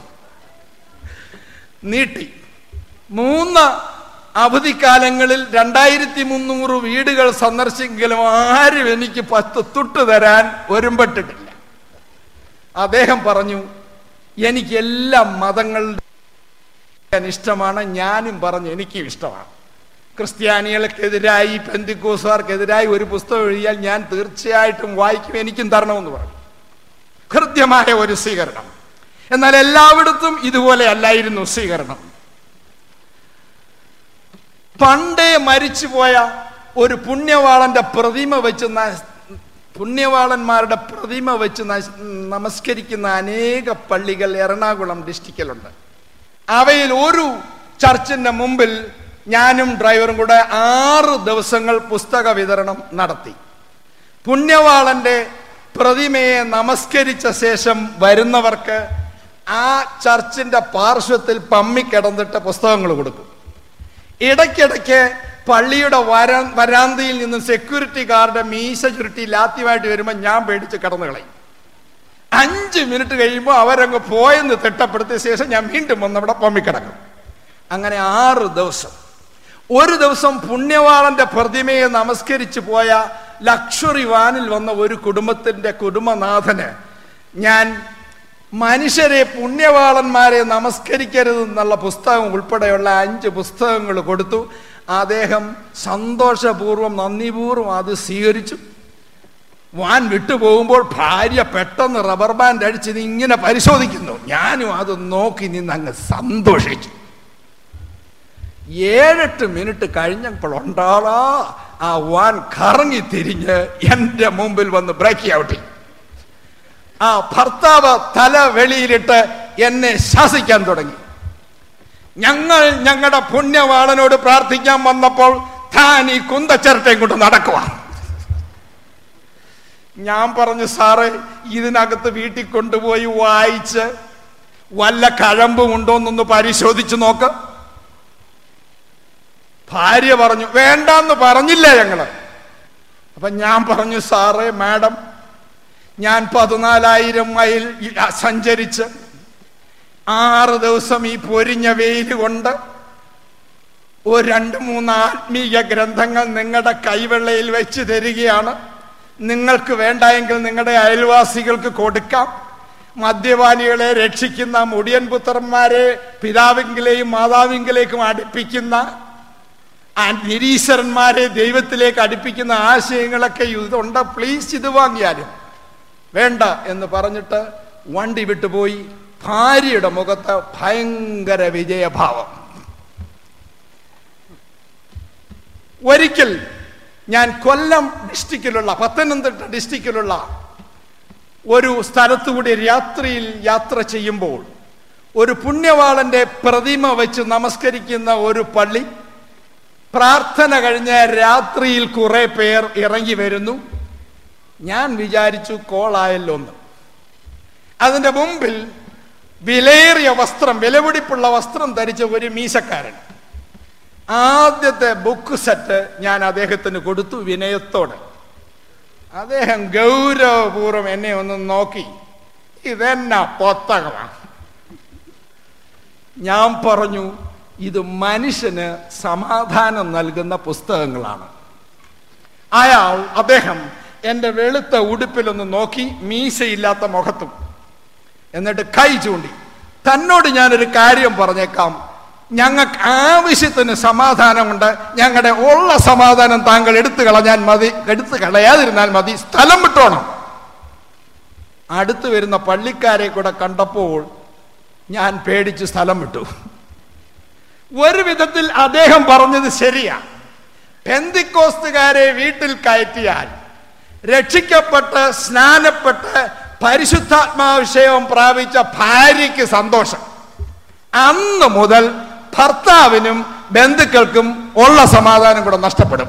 നീട്ടി മൂന്ന് അവധിക്കാലങ്ങളിൽ രണ്ടായിരത്തി മുന്നൂറ് വീടുകൾ സന്ദർശിക്കെങ്കിലും ആരും എനിക്ക് പത്ത് തുട്ട് തരാൻ ഒരുമ്പെട്ടിട്ടില്ല അദ്ദേഹം പറഞ്ഞു എനിക്ക് എല്ലാ മതങ്ങളുടെ ഇഷ്ടമാണ് ഞാനും പറഞ്ഞു എനിക്കും ഇഷ്ടമാണ് ക്രിസ്ത്യാനികൾക്കെതിരായി പെന്തിക്കോസുകാർക്കെതിരായി ഒരു പുസ്തകം എഴുതിയാൽ ഞാൻ തീർച്ചയായിട്ടും വായിക്കും എനിക്കും തരണമെന്ന് പറഞ്ഞു ഹൃദ്യമായ ഒരു സ്വീകരണം എന്നാൽ എല്ലായിടത്തും ഇതുപോലെ അല്ലായിരുന്നു സ്വീകരണം പണ്ടേ മരിച്ചുപോയ ഒരു പുണ്യവാളന്റെ പ്രതിമ വെച്ച് ന- പുണ്യവാളന്മാരുടെ പ്രതിമ വെച്ച് നശ്- നമസ്കരിക്കുന്ന അനേക പള്ളികൾ എറണാകുളം ഡിസ്ട്രിക്റ്റിലുണ്ട് അവയിൽ ഒരു ചർച്ചിന്റെ മുമ്പിൽ ഞാനും ഡ്രൈവറും കൂടെ ആറ് ദിവസങ്ങൾ പുസ്തക വിതരണം നടത്തി പുണ്യവാളന്റെ പ്രതിമയെ നമസ്കരിച്ച ശേഷം വരുന്നവർക്ക് ആ ചർച്ചിന്റെ പാർശ്വത്തിൽ പമ്മിക്കിടന്നിട്ട് പുസ്തകങ്ങൾ കൊടുക്കും ഇടയ്ക്കിടയ്ക്ക് പള്ളിയുടെ വരാ വരാന്തയിൽ നിന്ന് സെക്യൂരിറ്റി ഗാർഡ് മീശ ചുരുട്ടി ലാത്യമായിട്ട് വരുമ്പോൾ ഞാൻ പേടിച്ച് കടന്നു കളയും അഞ്ച് മിനിറ്റ് കഴിയുമ്പോൾ അവരങ്ങ് പോയെന്ന് തിട്ടപ്പെടുത്തിയ ശേഷം ഞാൻ വീണ്ടും വന്ന് അവിടെ പമ്മിക്കിടക്കും അങ്ങനെ ആറ് ദിവസം ഒരു ദിവസം പുണ്യവാളന്റെ പ്രതിമയെ നമസ്കരിച്ചു പോയ ലക്ഷറി വാനിൽ വന്ന ഒരു കുടുംബത്തിന്റെ കുടുംബനാഥന് ഞാൻ മനുഷ്യരെ പുണ്യവാളന്മാരെ നമസ്കരിക്കരുത് എന്നുള്ള പുസ്തകം ഉൾപ്പെടെയുള്ള അഞ്ച് പുസ്തകങ്ങൾ കൊടുത്തു അദ്ദേഹം സന്തോഷപൂർവ്വം നന്ദിപൂർവ്വം അത് സ്വീകരിച്ചു വാൻ വിട്ടുപോകുമ്പോൾ ഭാര്യ പെട്ടെന്ന് റബ്ബർ ബാൻഡ് അടിച്ച് ഇത് ഇങ്ങനെ പരിശോധിക്കുന്നു ഞാനും അത് നോക്കി നിന്ന് അങ്ങ് സന്തോഷിച്ചു ഏഴെട്ട് മിനിറ്റ് കഴിഞ്ഞപ്പോൾ ഉണ്ടാളാ ആ വാൻ കറങ്ങി തിരിഞ്ഞ് എന്റെ മുമ്പിൽ വന്ന് ബ്രേക്ക് ഔട്ടി ആ ഭർത്താവ് തല വെളിയിലിട്ട് എന്നെ ശാസിക്കാൻ തുടങ്ങി ഞങ്ങൾ ഞങ്ങളുടെ പുണ്യവാളനോട് പ്രാർത്ഥിക്കാൻ വന്നപ്പോൾ താൻ ഈ കുന്തച്ചിരട്ടയും കൊണ്ട് നടക്കുക ഞാൻ പറഞ്ഞു സാറേ ഇതിനകത്ത് വീട്ടിൽ കൊണ്ടുപോയി വായിച്ച് വല്ല കഴമ്പും ഉണ്ടോന്നൊന്ന് പരിശോധിച്ചു നോക്ക് ഭാര്യ പറഞ്ഞു വേണ്ടെന്ന് പറഞ്ഞില്ല ഞങ്ങള് അപ്പൊ ഞാൻ പറഞ്ഞു സാറേ മാഡം ഞാൻ പതിനാലായിരം മൈൽ ഈ- സഞ്ചരിച്ച് ആറ് ദിവസം ഈ പൊരിഞ്ഞ വെയിൽ കൊണ്ട് ഒരു രണ്ട് മൂന്ന് ആത്മീയ ഗ്രന്ഥങ്ങൾ നിങ്ങളുടെ കൈവെള്ളയിൽ വെച്ച് തരികയാണ് നിങ്ങൾക്ക് വേണ്ടായെങ്കിൽ നിങ്ങളുടെ അയൽവാസികൾക്ക് കൊടുക്കാം മദ്യപാനികളെ രക്ഷിക്കുന്ന മുടിയൻ പുത്രന്മാരെ പിതാവിങ്കിലേയും മാതാവിങ്കിലേക്കും അടുപ്പിക്കുന്ന ആ നിരീശ്വരന്മാരെ ദൈവത്തിലേക്ക് അടുപ്പിക്കുന്ന ആശയങ്ങളൊക്കെ ഇതുണ്ട് പ്ലീസ് ഇത് വാങ്ങിയാലും വേണ്ട എന്ന് പറഞ്ഞിട്ട് വണ്ടി വിട്ടുപോയി ഭാര്യയുടെ മുഖത്ത് ഭയങ്കര വിജയഭാവം ഒരിക്കൽ ഞാൻ കൊല്ലം ഡിസ്ട്രിക്റ്റിലുള്ള പത്തനംതിട്ട ഡിസ്ട്രിക്റ്റിലുള്ള ഒരു സ്ഥലത്തുകൂടി രാത്രിയിൽ യാത്ര ചെയ്യുമ്പോൾ ഒരു പുണ്യവാളന്റെ പ്രതിമ വെച്ച് നമസ്കരിക്കുന്ന ഒരു പള്ളി പ്രാർത്ഥന കഴിഞ്ഞ രാത്രിയിൽ കുറെ പേർ ഇറങ്ങി വരുന്നു ഞാൻ വിചാരിച്ചു കോളായല്ലോ എന്ന് അതിന്റെ മുമ്പിൽ വിലയേറിയ വസ്ത്രം വിലപിടിപ്പുള്ള വസ്ത്രം ധരിച്ച ഒരു മീശക്കാരൻ ആദ്യത്തെ ബുക്ക് സെറ്റ് ഞാൻ അദ്ദേഹത്തിന് കൊടുത്തു വിനയത്തോടെ അദ്ദേഹം ഗൗരവപൂർവ്വം എന്നെ ഒന്ന് നോക്കി ഇതെന്നാ പുസ്തകമാണ് ഞാൻ പറഞ്ഞു ഇത് മനുഷ്യന് സമാധാനം നൽകുന്ന പുസ്തകങ്ങളാണ് അയാൾ അദ്ദേഹം എൻ്റെ വെളുത്ത ഉടുപ്പിലൊന്ന് നോക്കി മീശയില്ലാത്ത മുഖത്തും എന്നിട്ട് കൈ ചൂണ്ടി തന്നോട് ഞാനൊരു കാര്യം പറഞ്ഞേക്കാം ഞങ്ങൾക്ക് ആവശ്യത്തിന് സമാധാനമുണ്ട് ഞങ്ങളുടെ ഉള്ള സമാധാനം താങ്കൾ എടുത്തു കളഞ്ഞാൽ മതി എടുത്തു കളയാതിരുന്നാൽ മതി സ്ഥലം വിട്ടോണം അടുത്ത് വരുന്ന പള്ളിക്കാരെ കൂടെ കണ്ടപ്പോൾ ഞാൻ പേടിച്ച് സ്ഥലം വിട്ടു ഒരു വിധത്തിൽ അദ്ദേഹം പറഞ്ഞത് ശരിയാ പെന്തിക്കോസ്തുകാരെ വീട്ടിൽ കയറ്റിയാൽ രക്ഷിക്കപ്പെട്ട് സ്നാനപ്പെട്ട് പരിശുദ്ധാത്മാവിഷയവും പ്രാപിച്ച ഭാര്യയ്ക്ക് സന്തോഷം അന്ന് മുതൽ ഭർത്താവിനും ബന്ധുക്കൾക്കും ഉള്ള സമാധാനം കൂടെ നഷ്ടപ്പെടും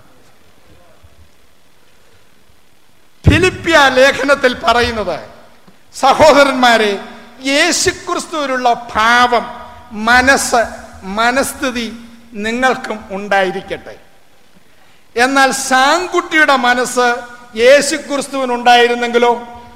ഫിലിപ്പിയ ലേഖനത്തിൽ പറയുന്നത് സഹോദരന്മാരെ യേശുക്രിസ്തുവിലുള്ള ഭാവം മനസ്സ് മനസ്ഥിതി നിങ്ങൾക്കും ഉണ്ടായിരിക്കട്ടെ എന്നാൽ സാങ്കുട്ടിയുടെ മനസ്സ് യേശുക്രിസ്തുവിനുണ്ടായിരുന്നെങ്കിലോ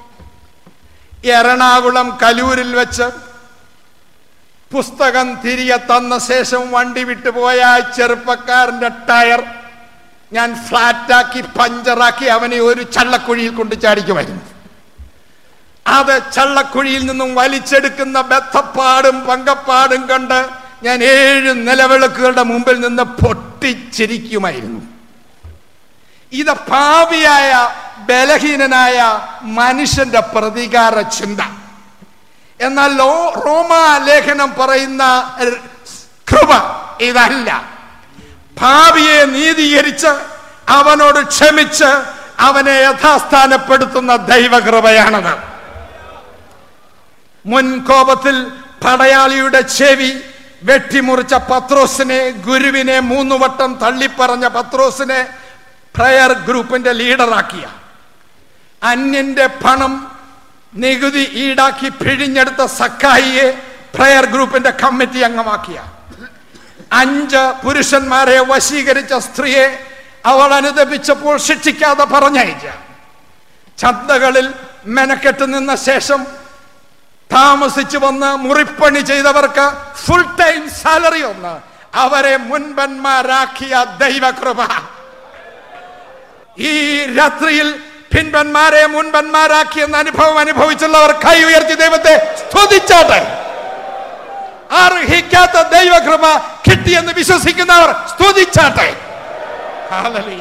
എറണാകുളം കലൂരിൽ വെച്ച് പുസ്തകം തിരികെ തന്ന ശേഷം വണ്ടി വിട്ടുപോയ ആ ചെറുപ്പക്കാരന്റെ ടയർ ഞാൻ ഫ്ലാറ്റാക്കി പഞ്ചറാക്കി അവനെ ഒരു ചള്ളക്കുഴിയിൽ കൊണ്ട് ചാടിക്കുമായിരുന്നു അത് ചള്ളക്കുഴിയിൽ നിന്നും വലിച്ചെടുക്കുന്ന ബദ്ധപ്പാടും പങ്കപ്പാടും കണ്ട് ഞാൻ ഏഴ് നിലവിളക്കുകളുടെ മുമ്പിൽ നിന്ന് പൊട്ടിച്ചിരിക്കുമായിരുന്നു ഇത് ഭാവിയായ ബലഹീനനായ മനുഷ്യന്റെ പ്രതികാര ചിന്ത എന്നാൽ ലോ റോമാ ലേഖനം പറയുന്ന ര- കൃപ ഇതല്ല ഭാവിയെ നീതീകരിച്ച് അവനോട് ക്ഷമിച്ച് അവനെ യഥാസ്ഥാനപ്പെടുത്തുന്ന ദൈവകൃപയാണത് മുൻകോപത്തിൽ പടയാളിയുടെ ചെവി വെട്ടിമുറിച്ച പത്രോസിനെ ഗുരുവിനെ മൂന്നു വട്ടം തള്ളിപ്പറഞ്ഞ പത്രോസിനെ പ്രയർ ഗ്രൂപ്പിന്റെ ലീഡറാക്കിയ അന്യന്റെ പണം നികുതി ഈടാക്കി പിഴിഞ്ഞെടുത്ത സക്കായിയെ പ്രയർ ഗ്രൂപ്പിന്റെ കമ്മിറ്റി അംഗമാക്കിയ അഞ്ച് പുരുഷന്മാരെ വശീകരിച്ച സ്ത്രീയെ അവൾ അനുദപിച്ചപ്പോൾ ശിക്ഷിക്കാതെ പറഞ്ഞയച്ച ചന്തകളിൽ മെനക്കെട്ട് നിന്ന ശേഷം താമസിച്ചു വന്ന് മുറിപ്പണി ചെയ്തവർക്ക് ഫുൾ ടൈം സാലറി ഒന്ന് അവരെ മുൻപന്മാരാക്കിയ ദൈവകൃപ ഈ രാത്രിയിൽ പിൻപന്മാരെ മുൻപന്മാരാക്കിയെന്ന അനുഭവം അനുഭവിച്ചുള്ളവർ കൈ ഉയർത്തി ദൈവത്തെ സ്തുതിച്ചാട്ടെ അർഹിക്കാത്ത ദൈവകൃപ കിട്ടിയെന്ന് വിശ്വസിക്കുന്നവർ സ്തുതിച്ചാട്ടെ ഹല്ലേലൂയ.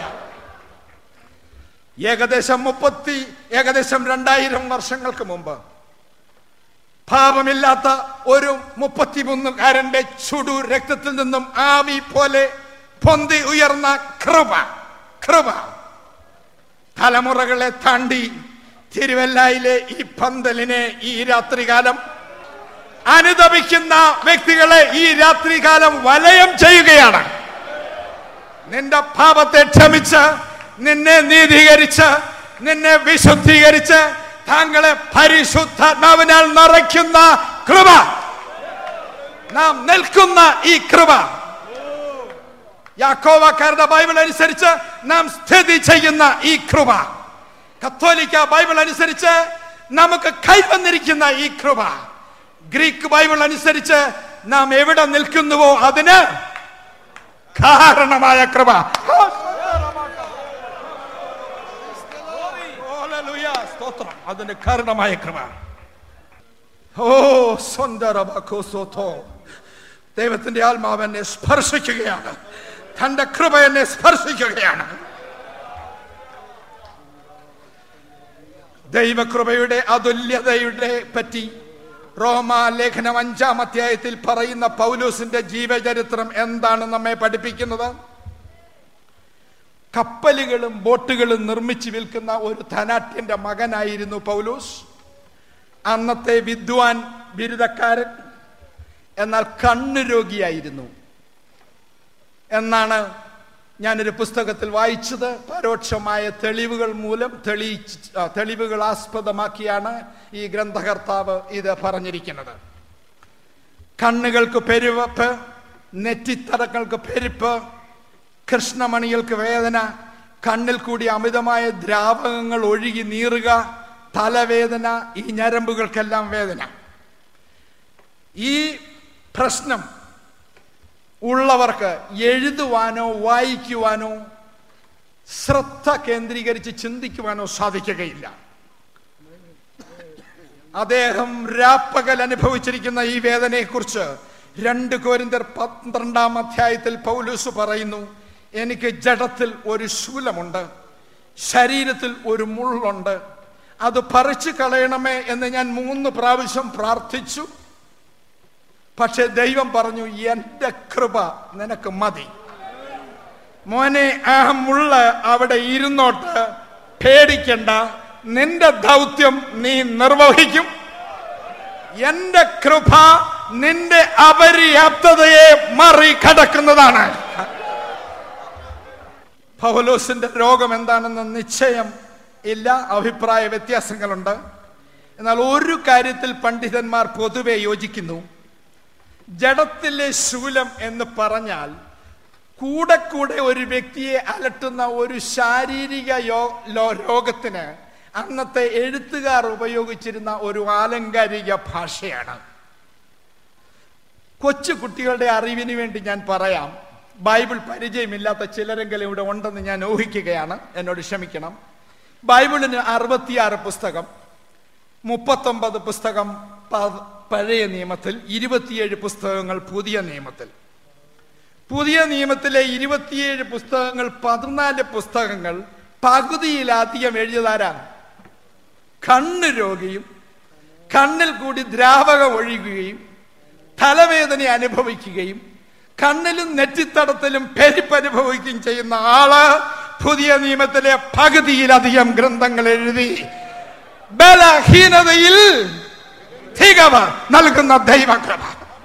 ഏകദേശം മുപ്പത്തി ഏകദേശം രണ്ടായിരം വർഷങ്ങൾക്ക് മുമ്പ് പാപമില്ലാത്ത ഒരു മുപ്പത്തിമൂന്നുകാരന്റെ ചുടു രക്തത്തിൽ നിന്നും ആവി പോലെ പൊന്തി ഉയർന്ന കൃപ കൃപ തലമുറകളെ താണ്ടി തിരുവല്ലായിലെ ഈ പന്തലിനെ ഈ രാത്രികാലം അനുദപിക്കുന്ന വ്യക്തികളെ ഈ രാത്രികാലം വലയം ചെയ്യുകയാണ് നിന്റെ പാപത്തെ ക്ഷമിച്ച് നിന്നെ നീതീകരിച്ച് നിന്നെ വിശുദ്ധീകരിച്ച് താങ്കളെ പരിശുദ്ധാത്മാവിനാൽ നിറയ്ക്കുന്ന കൃപ നാം നിൽക്കുന്ന ഈ കൃപ യാക്കോവക്കാരുടെ ബൈബിൾ അനുസരിച്ച് നാം സ്ഥിതി ചെയ്യുന്ന ഈ കൃപ കത്തോലിക്ക ബൈബിൾ അനുസരിച്ച് നമുക്ക് കൈവന്നിരിക്കുന്ന ഈ കൃപ ഗ്രീക്ക് ബൈബിൾ അനുസരിച്ച് നാം എവിടെ നിൽക്കുന്നുവോ അതിന് കാരണമായ കൃപ ഹല്ലേലൂയ, സ്തോത്രം അതിന് കാരണമായ കൃപ ഓ സ്വന്തരബോസോത്തോ ദൈവത്തിന്റെ ആത്മാവ് എന്നെ സ്പർശിക്കുകയാണ് തന്റെ കൃപ എന്നെ സ്പർശിക്കുകയാണ് ദൈവകൃപയുടെ അതുല്യതയുടെ പറ്റി റോമ ലേഖനം അഞ്ചാം അധ്യായത്തിൽ പറയുന്ന പൗലൂസിന്റെ ജീവചരിത്രം എന്താണ് നമ്മെ പഠിപ്പിക്കുന്നത് കപ്പലുകളും ബോട്ടുകളും നിർമ്മിച്ച് വിൽക്കുന്ന ഒരു ധനാട്യന്റെ മകനായിരുന്നു പൗലൂസ് അന്നത്തെ വിദ്വാൻ ബിരുദക്കാരൻ എന്നാൽ കണ്ണു രോഗിയായിരുന്നു എന്നാണ് ഞാനൊരു പുസ്തകത്തിൽ വായിച്ചത് പരോക്ഷമായ തെളിവുകൾ മൂലം തെളിയിച്ച് ആ, തെളിവുകൾ ആസ്പദമാക്കിയാണ് ഈ ഗ്രന്ഥകർത്താവ് ഇത് പറഞ്ഞിരിക്കുന്നത് കണ്ണുകൾക്ക് പെരുവപ്പ് നെറ്റിത്തടങ്ങൾക്ക് പെരുപ്പ് കൃഷ്ണമണികൾക്ക് വേദന കണ്ണിൽ കൂടി അമിതമായ ദ്രാവകങ്ങൾ ഒഴുകി നീറുക തലവേദന ഈ ഞരമ്പുകൾക്കെല്ലാം വേദന ഈ പ്രശ്നം ഉള്ളവർക്ക് എഴുതുവാനോ വായിക്കുവാനോ ശ്രദ്ധ കേന്ദ്രീകരിച്ച് ചിന്തിക്കുവാനോ സാധിക്കുകയില്ല അദ്ദേഹം രാപ്പകൽ അനുഭവിച്ചിരിക്കുന്ന ഈ വേദനയെക്കുറിച്ച് രണ്ട് കോരിന്തർ പന്ത്രണ്ടാം അധ്യായത്തിൽ പൗലൂസ് പറയുന്നു എനിക്ക് ജഡത്തിൽ ഒരു ശൂലമുണ്ട് ശരീരത്തിൽ ഒരു മുള്ളുണ്ട് അത് പറിച്ചു കളയണമേ എന്ന് ഞാൻ മൂന്ന് പ്രാവശ്യം പ്രാർത്ഥിച്ചു പക്ഷെ ദൈവം പറഞ്ഞു എന്റെ കൃപ നിനക്ക് മതി മോനെ ആ മുള്ള അവിടെ ഇരുന്നോട്ട് പേടിക്കണ്ട നിന്റെ ദൗത്യം നീ നിർവഹിക്കും എന്റെ കൃപ നിന്റെ അപര്യാപ്തതയെ മറികടക്കുന്നതാണ് പൗലോസിന്റെ രോഗം എന്താണെന്ന് നിശ്ചയം ഇല്ല അഭിപ്രായ വ്യത്യാസങ്ങളുണ്ട് എന്നാൽ ഒരു കാര്യത്തിൽ പണ്ഡിതന്മാർ പൊതുവെ യോജിക്കുന്നു ജഡത്തിലെ ശൂലം എന്ന് പറഞ്ഞാൽ കൂടെ കൂടെ ഒരു വ്യക്തിയെ അലട്ടുന്ന ഒരു ശാരീരിക യോ ലോ- രോഗത്തിന് അന്നത്തെ എഴുത്തുകാർ ഉപയോഗിച്ചിരുന്ന ഒരു ആലങ്കാരിക ഭാഷയാണ് കൊച്ചു കുട്ടികളുടെ അറിവിന് വേണ്ടി ഞാൻ പറയാം ബൈബിൾ പരിചയമില്ലാത്ത ചിലരെങ്കിലും ഇവിടെ ഉണ്ടെന്ന് ഞാൻ ഊഹിക്കുകയാണ് എന്നോട് ക്ഷമിക്കണം ബൈബിളിന് അറുപത്തിയാറ് പുസ്തകം മുപ്പത്തൊമ്പത് പുസ്തകം പ- പഴയ നിയമത്തിൽ ഇരുപത്തിയേഴ് പുസ്തകങ്ങൾ പുതിയ നിയമത്തിൽ പുതിയ നിയമത്തിലെ ഇരുപത്തിയേഴ് പുസ്തകങ്ങൾ പതിനാല് പുസ്തകങ്ങൾ പകുതിയിലധികം എഴുതിയതാരാണ് കണ്ണ് രോഗിയും കണ്ണിൽ കൂടി ദ്രാവകം ഒഴുകുകയും തലവേദന അനുഭവിക്കുകയും കണ്ണിലും നെറ്റിത്തടത്തിലും പെരിപ്പനുഭവിക്കുകയും ചെയ്യുന്ന ആള് പുതിയ നിയമത്തിലെ പകുതിയിലധികം ഗ്രന്ഥങ്ങൾ എഴുതി ബലഹീനതയിൽ തികവ് നൽകുന്ന ദൈവകൃപ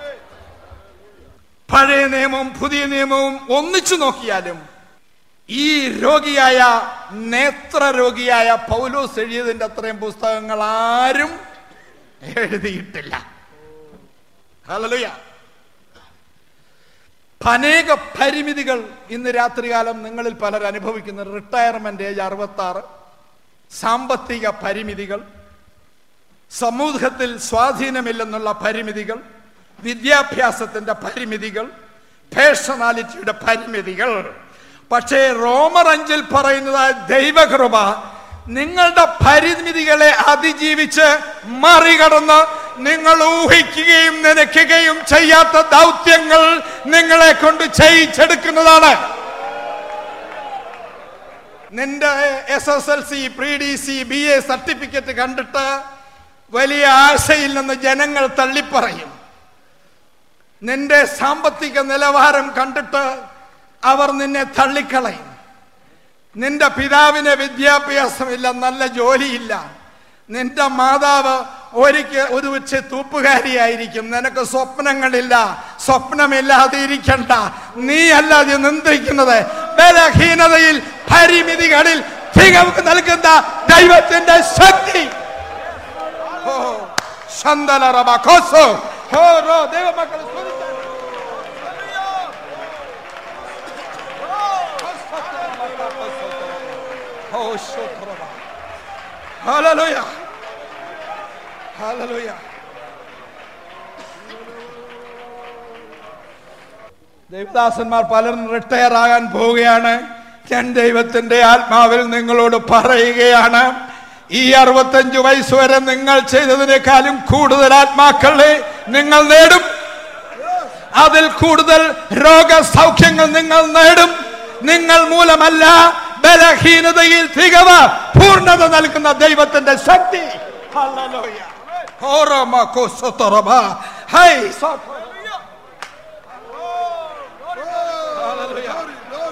പഴയ നിയമവും പുതിയ നിയമവും ഒന്നിച്ചു നോക്കിയാലും ഈ രോഗിയായ നേത്ര രോഗിയായ പൗലോസ് എഴുതിയതിന്റെ അത്രയും പുസ്തകങ്ങൾ ആരും എഴുതിയിട്ടില്ല ഹല്ലേലൂയ അനേക പരിമിതികൾ ഇന്ന് രാത്രികാലം നിങ്ങളിൽ പലർ അനുഭവിക്കുന്ന റിട്ടയർമെന്റ് ഏജ് അറുപത്തി ആറ് സാമ്പത്തിക പരിമിതികൾ സമൂഹത്തിൽ സ്വാധീനമില്ലെന്നുള്ള പരിമിതികൾ വിദ്യാഭ്യാസത്തിന്റെ പരിമിതികൾ പേഴ്സണാലിറ്റിയുടെ പരിമിതികൾ പക്ഷേ റോമർ അഞ്ചിൽ പറയുന്നതായ ദൈവകൃപ നിങ്ങളുടെ പരിമിതികളെ അതിജീവിച്ച് മറികടന്ന് നിങ്ങൾ ഊഹിക്കുകയും നനയ്ക്കുകയും ചെയ്യാത്ത ദൗത്യങ്ങൾ നിങ്ങളെ കൊണ്ട് ചെയ്യിച്ചെടുക്കുന്നതാണ് നിന്റെ S S L C pre D C B A certificate കണ്ടിട്ട് വലിയ ആശയില്ലെന്ന് ജനങ്ങൾ തള്ളിപ്പറയും നിന്റെ സാമ്പത്തിക നിലവാരം കണ്ടിട്ട് അവർ നിന്നെ തള്ളിക്കളയും നിന്റെ പിതാവിന് വിദ്യാഭ്യാസമില്ല നല്ല ജോലിയില്ല നിന്റെ മാതാവ് ഒരിക്കൽ ഒരു ഉച്ച തൂപ്പുകാരിയായിരിക്കും നിനക്ക് സ്വപ്നങ്ങളില്ല സ്വപ്നമില്ലാതെ ഇരിക്കണ്ട നീ അല്ലാതെ നിന്ദിക്കുന്നത് ബലഹീനതയിൽ പരിമിതികളിൽ തികവ് നൽകുന്ന ദൈവത്തിന്റെ ശക്തി ഓ ശന്തലറബ കോസോ ഓ റോ ദൈവമക്കളെ സ്തുതിച്ചാട്ടെ. ഓ ശോത്രബ. ഹല്ലേലൂയ ഹല്ലേലൂയ ദേവദാസന്മാർ പലരും റിട്ടയർ ആകാൻ പോവുകയാണ് ഞാൻ ദൈവത്തിന്റെ ആത്മാവിൽ നിങ്ങളോട് പറയുകയാണ് ഈ അറുപത്തഞ്ചു വയസ്സ് വരെ നിങ്ങൾ ചെയ്തതിനേക്കാളും കൂടുതൽ ആത്മാക്കളെ നിങ്ങൾ നേടും അതിൽ കൂടുതൽ രോഗസൗഖ്യങ്ങൾ നിങ്ങൾ നേടും നിങ്ങൾ മൂലമല്ല ബലഹീനതയിൽ തികവ് പൂർണ്ണത നൽകുന്ന ദൈവത്തിന്റെ ശക്തി hallelujah Horama kosotoraba. Hey, soto- Hallelujah.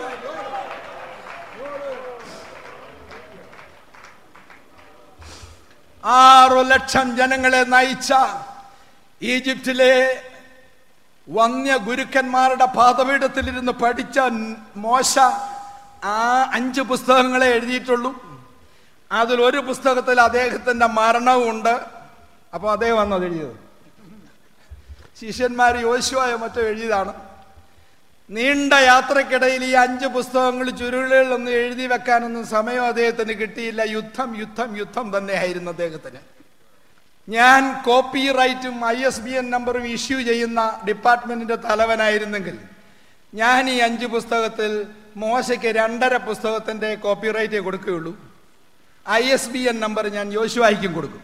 ആറു ലക്ഷം ജനങ്ങളെ നയിച്ച ഈജിപ്തിലെ വന്യ ഗുരുക്കന്മാരുടെ പാതപീഠത്തിലിരുന്ന് പഠിച്ച മോശ ആ അഞ്ച് പുസ്തകങ്ങളെ എഴുതിയിട്ടുള്ളൂ അതിലൊരു പുസ്തകത്തിൽ അദ്ദേഹത്തിന്റെ മരണവും ഉണ്ട് അപ്പൊ അദ്ദേഹം വന്നത് എഴുതിയത് ശിഷ്യന്മാർ യോശുവായ മറ്റോ എഴുതിയതാണ് നീണ്ട യാത്രക്കിടയിൽ ഈ അഞ്ച് പുസ്തകങ്ങൾ ചുരുളുകളിലൊന്നും എഴുതി വെക്കാനൊന്നും സമയം അദ്ദേഹത്തിന് കിട്ടിയില്ല യുദ്ധം യുദ്ധം യുദ്ധം തന്നെയായിരുന്നു അദ്ദേഹത്തിന് ഞാൻ കോപ്പി റൈറ്റും ഐ എസ് ബി എൻ നമ്പറും ഇഷ്യൂ ചെയ്യുന്ന ഡിപ്പാർട്ട്മെന്റിന്റെ തലവനായിരുന്നെങ്കിൽ ഞാൻ ഈ അഞ്ച് പുസ്തകത്തിൽ മോശയ്ക്ക് രണ്ടര പുസ്തകത്തിന്റെ കോപ്പിറൈറ്റേ കൊടുക്കുകയുള്ളൂ I S B N number ഞാൻ യോശുവായിക്കും കൊടുക്കും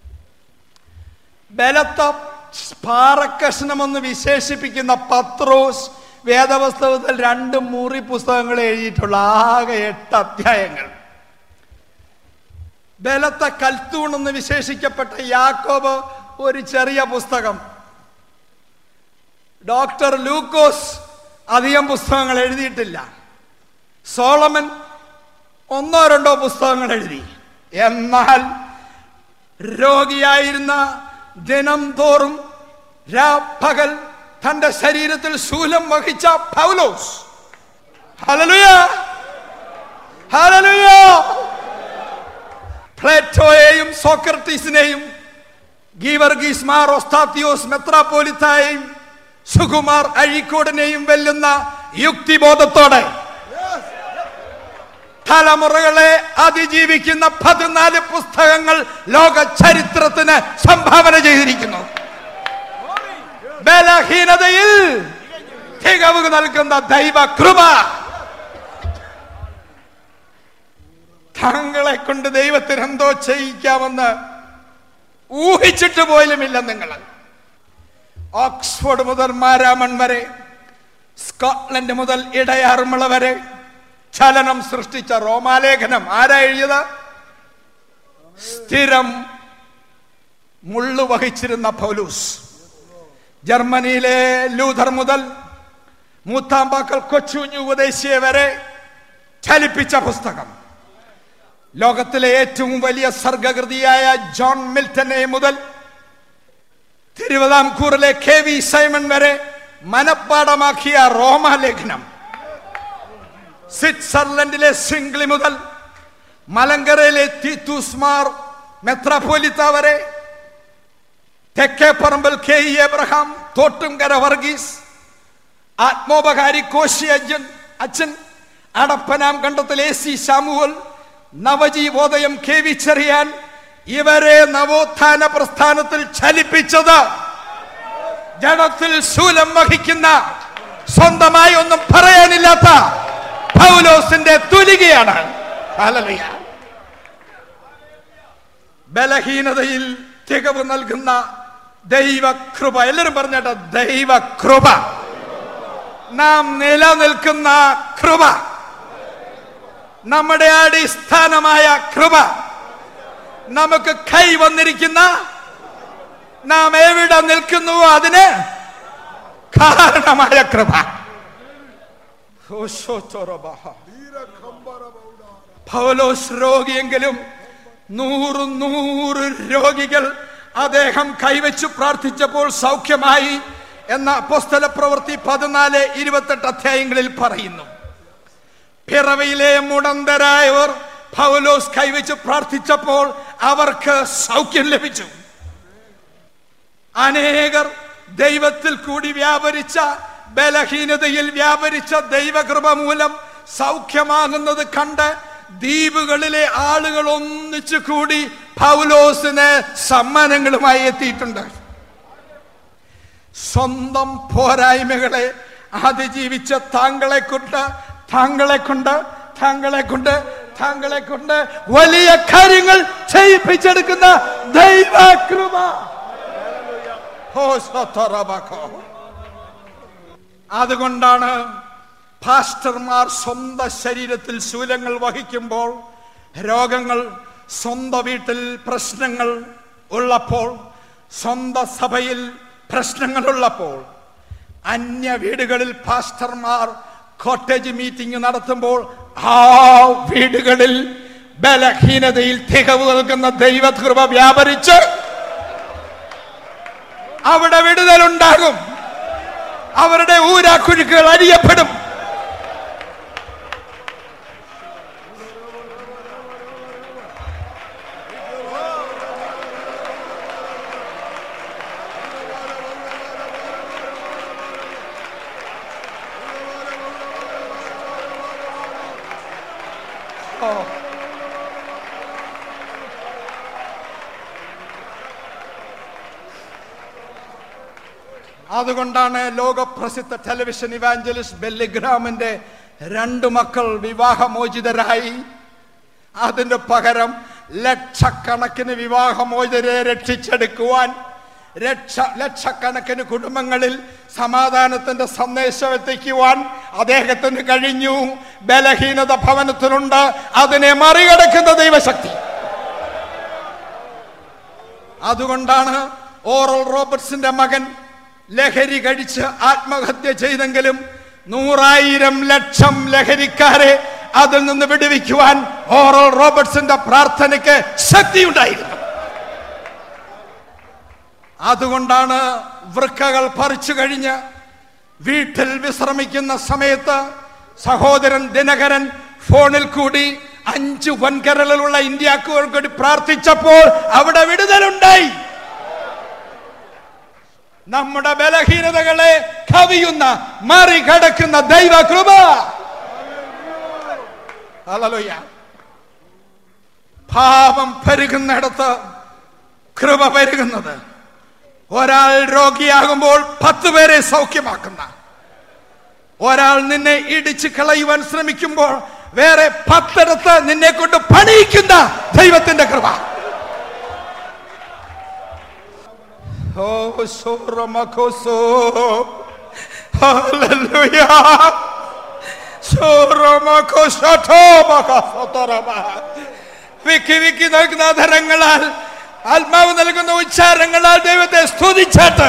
ബലത്ത പാറക്കഷ്ണമെന്ന് വിശേഷിപ്പിക്കുന്ന പത്രോസ് വേദപുസ്തകത്തിൽ രണ്ട് മുറി പുസ്തകങ്ങൾ എഴുതിയിട്ടുള്ള ആകെ എട്ട് അധ്യായങ്ങൾ ബലത്ത കൽത്തൂൺ എന്ന് വിശേഷിക്കപ്പെട്ട യാക്കോബ് ഒരു ചെറിയ പുസ്തകം ഡോക്ടർ ലൂക്കോസ് അധികം പുസ്തകങ്ങൾ എഴുതിയിട്ടില്ല സോളമൻ ഒന്നോ രണ്ടോ പുസ്തകങ്ങൾ എഴുതി എന്നാൽ രോഗിയായിരുന്ന ദിനം തോറും രാപ്പകൽ തന്റെ ശരീരത്തിൽ ശൂലം വഹിച്ച പൗലോസ് ഹല്ലേലൂയ ഹല്ലേലൂയ പ്ലേറ്റോയെയും സോക്രട്ടീസിനെയും ഗീവർഗീസ് മാർ ഒസ്താത്തിയോസ് മെത്രാപ്പോലിത്തായെയും സുകുമാർ അഴീക്കോടിനെയും വെല്ലുന്ന യുക്തിബോധത്തോടെ തലമുറകളെ അതിജീവിക്കുന്ന പതിനാല് പുസ്തകങ്ങൾ ലോക ചരിത്രത്തിന് സംഭാവന ചെയ്തിരിക്കുന്നു ബലഹീനതയിൽ തികവ് നൽകുന്ന ദൈവ കൃപ താങ്കളെ കൊണ്ട് ദൈവത്തിന് എന്തോ ചെയ്യിക്കാമെന്ന് ഊഹിച്ചിട്ട് പോലുമില്ല നിങ്ങൾ ഓക്സ്ഫോർഡ് മുതൽ മാരാമൺ വരെ സ്കോട്ട്ലൻഡ് മുതൽ ഇടയാറുമുള വരെ ചലനം സൃഷ്ടിച്ച റോമാലേഖനം ആരാ എഴുതിയത് സ്ഥിരം മുള്ളു വഹിച്ചിരുന്ന പൗലൂസ് ജർമ്മനിയിലെ ലൂഥർ മുതൽ മൂത്താമ്പാക്കൽ കൊച്ചുഞ്ഞു ഉപദേശിയെ വരെ ചലിപ്പിച്ച പുസ്തകം ലോകത്തിലെ ഏറ്റവും വലിയ സർഗകൃതിയായ ജോൺ മിൽട്ടനെ മുതൽ തിരുവിതാംകൂറിലെ കെ വി സൈമൺ വരെ മനപ്പാടമാക്കിയ റോമാലേഖനം സ്വിറ്റ്സർലൻഡിലെ സിംഗ്ലി മുതൽ മലങ്കരയിലെ തീത്തൂസ്മാർ മെത്രാപോലിത്ത വരെ Thekkeparambil K E Abraham Thottumkara Varghese ആത്മോപകാരി കോശി അജ്ജൻ അച്ഛൻ അടപ്പനാം Kandathil A C Samuel Navajeevodayam K V Cherian ഇവരെ നവോത്ഥാന പ്രസ്ഥാനത്തിൽ ചലിപ്പിച്ചത് ജഡത്തിൽ ശൂലം വഹിക്കുന്ന സ്വന്തമായി ഒന്നും പറയാനില്ലാത്ത പൗലോസിന്റെ തുലികയാണ് ഹല്ലേലൂയ. ബലഹീനതയിൽ തികവ് നൽകുന്ന ദൈവകൃപ എല്ലാരും പറഞ്ഞേട്ട ദൈവകൃപ നാം നിലനിൽക്കുന്ന കൃപ നമ്മുടെ അടിസ്ഥാനമായ കൃപ നമുക്ക് കൈ വന്നിരിക്കുന്ന നാം എവിടെ നിൽക്കുന്നുവോ അതിന് കാരണമായ കൃപ ഓശോചോറബഹ. പൗലോസ് രോഗിയെങ്കിലും നൂറ് നൂറ് രോഗികൾ അദ്ദേഹം കൈവച്ചു പ്രാർത്ഥിച്ചപ്പോൾ സൗഖ്യമായി എന്ന അപ്പോസ്തല പ്രവൃത്തി പതിനാല് ഇരുപത്തെട്ട് അധ്യായങ്ങളിൽ പറയുന്നു പിറവിയിലെ മുടന്തരായവർ പൗലോസ് കൈവച്ച് പ്രാർത്ഥിച്ചപ്പോൾ അവർക്ക് സൗഖ്യം ലഭിച്ചു അനേകർ ദൈവത്തിൽ കൂടി വ്യാപരിച്ച ബലഹീനതയിൽ വ്യാപരിച്ച ദൈവകൃപ മൂലം സൗഖ്യമാകുന്നത് കണ്ട് ദ്വീപുകളിലെ ആളുകൾ ഒന്നിച്ചു കൂടി പൗലോസിന് സമ്മാനങ്ങളുമായി എത്തിയിട്ടുണ്ട് സ്വന്തം പോരായ്മകളെ അതിജീവിച്ച താങ്കളെ കൊണ്ട് താങ്കളെ കൊണ്ട് താങ്കളെ കൊണ്ട് താങ്കളെ കൊണ്ട് വലിയ കാര്യങ്ങൾ ചെയ്യിപ്പിച്ചെടുക്കുന്ന ദൈവകൃപ ഓ, സ്വത്തറബക്കോ. അതുകൊണ്ടാണ് പാസ്റ്റർമാർ സ്വന്തം ശരീരത്തിൽ ശൂലങ്ങൾ വഹിക്കുമ്പോൾ രോഗങ്ങൾ സ്വന്തം വീട്ടിൽ പ്രശ്നങ്ങൾ ഉള്ളപ്പോൾ സ്വന്തം സഭയിൽ പ്രശ്നങ്ങളുള്ളപ്പോൾ അന്യ വീടുകളിൽ പാസ്റ്റർമാർ കോട്ടേജ് മീറ്റിംഗ് നടത്തുമ്പോൾ ആ വീടുകളിൽ ബലഹീനതയിൽ തികവ് നൽകുന്ന ദൈവകൃപ വ്യാപരിച്ച് അവിടെ വിടുതലുണ്ടാകും അവരുടെ ഊരാക്കുഴുക്കുകൾ അരിയപ്പെടും അതുകൊണ്ടാണ് ലോകപ്രസിദ്ധ ടെലിവിഷൻ ഇവാഞ്ചലിസ്റ്റ് ബെല്ലിഗ്രാമിന്റെ രണ്ടു മക്കൾ വിവാഹമോചിതരായി അതിന് പകരം ലക്ഷക്കണക്കിന് വിവാഹമോചിതരെ രക്ഷിച്ചെടുക്കുവാൻ രക്ഷ ലക്ഷക്കണക്കിന് കുടുംബങ്ങളിൽ സമാധാനത്തിന്റെ സന്ദേശം എത്തിക്കുവാൻ അദ്ദേഹത്തിന് കഴിഞ്ഞു ബലഹീനത ഭവനത്തിലുണ്ട് അതിനെ മറികടക്കുന്ന ദൈവശക്തി അതുകൊണ്ടാണ് ഓറൽ റോബർട്സിന്റെ മകൻ ലഹരി കഴിച്ച് ആത്മഹത്യ ചെയ്തെങ്കിലും നൂറായിരം ലക്ഷം ലഹരിക്കാരെ അതിൽ നിന്ന് വിടുവിക്കുവാൻ ഓറൽ റോബർട്സിന്റെ പ്രാർത്ഥനയ്ക്ക് ശക്തിയുണ്ടായിരുന്നു അതുകൊണ്ടാണ് വൃക്കകൾ പറിച്ചു കഴിഞ്ഞ് വീട്ടിൽ വിശ്രമിക്കുന്ന സമയത്ത് സഹോദരൻ ദിനകരൻ ഫോണിൽ കൂടി അഞ്ചു വൻകരളിലുള്ള ഇന്ത്യക്ക് വേണ്ടി പ്രാർത്ഥിച്ചപ്പോൾ അവിടെ വിടുതലുണ്ടായി നമ്മുടെ ബലഹീനതകളെ കവിയുന്ന മറികടക്കുന്ന ദൈവകൃപ ഹല്ലേലൂയ. പാപം പെരുകുന്നിടത്ത് കൃപ പെരുകുന്നത് ഒരാൾ രോഗിയാകുമ്പോൾ പത്ത് പേരെ സൗഖ്യമാക്കുന്ന ഒരാൾ നിന്നെ ഇടിച്ച് കളയുവാൻ ശ്രമിക്കുമ്പോൾ വേറെ പത്തിടത്ത് നിന്നെ കൊണ്ട് പണിയിക്കുന്ന ദൈവത്തിന്റെ കൃപ ഓ സോറമക്കോസോ ഹല്ലേലൂയ സോറമക്കോസോതോമകസോതറമ വിക്കി വിക്കി നൽകുന്ന ധരങ്ങളാൽ ആത്മാവ് നൽകുന്ന ഉച്ചാരങ്ങളാൽ ദൈവത്തെ സ്തുതിച്ചാട്ട്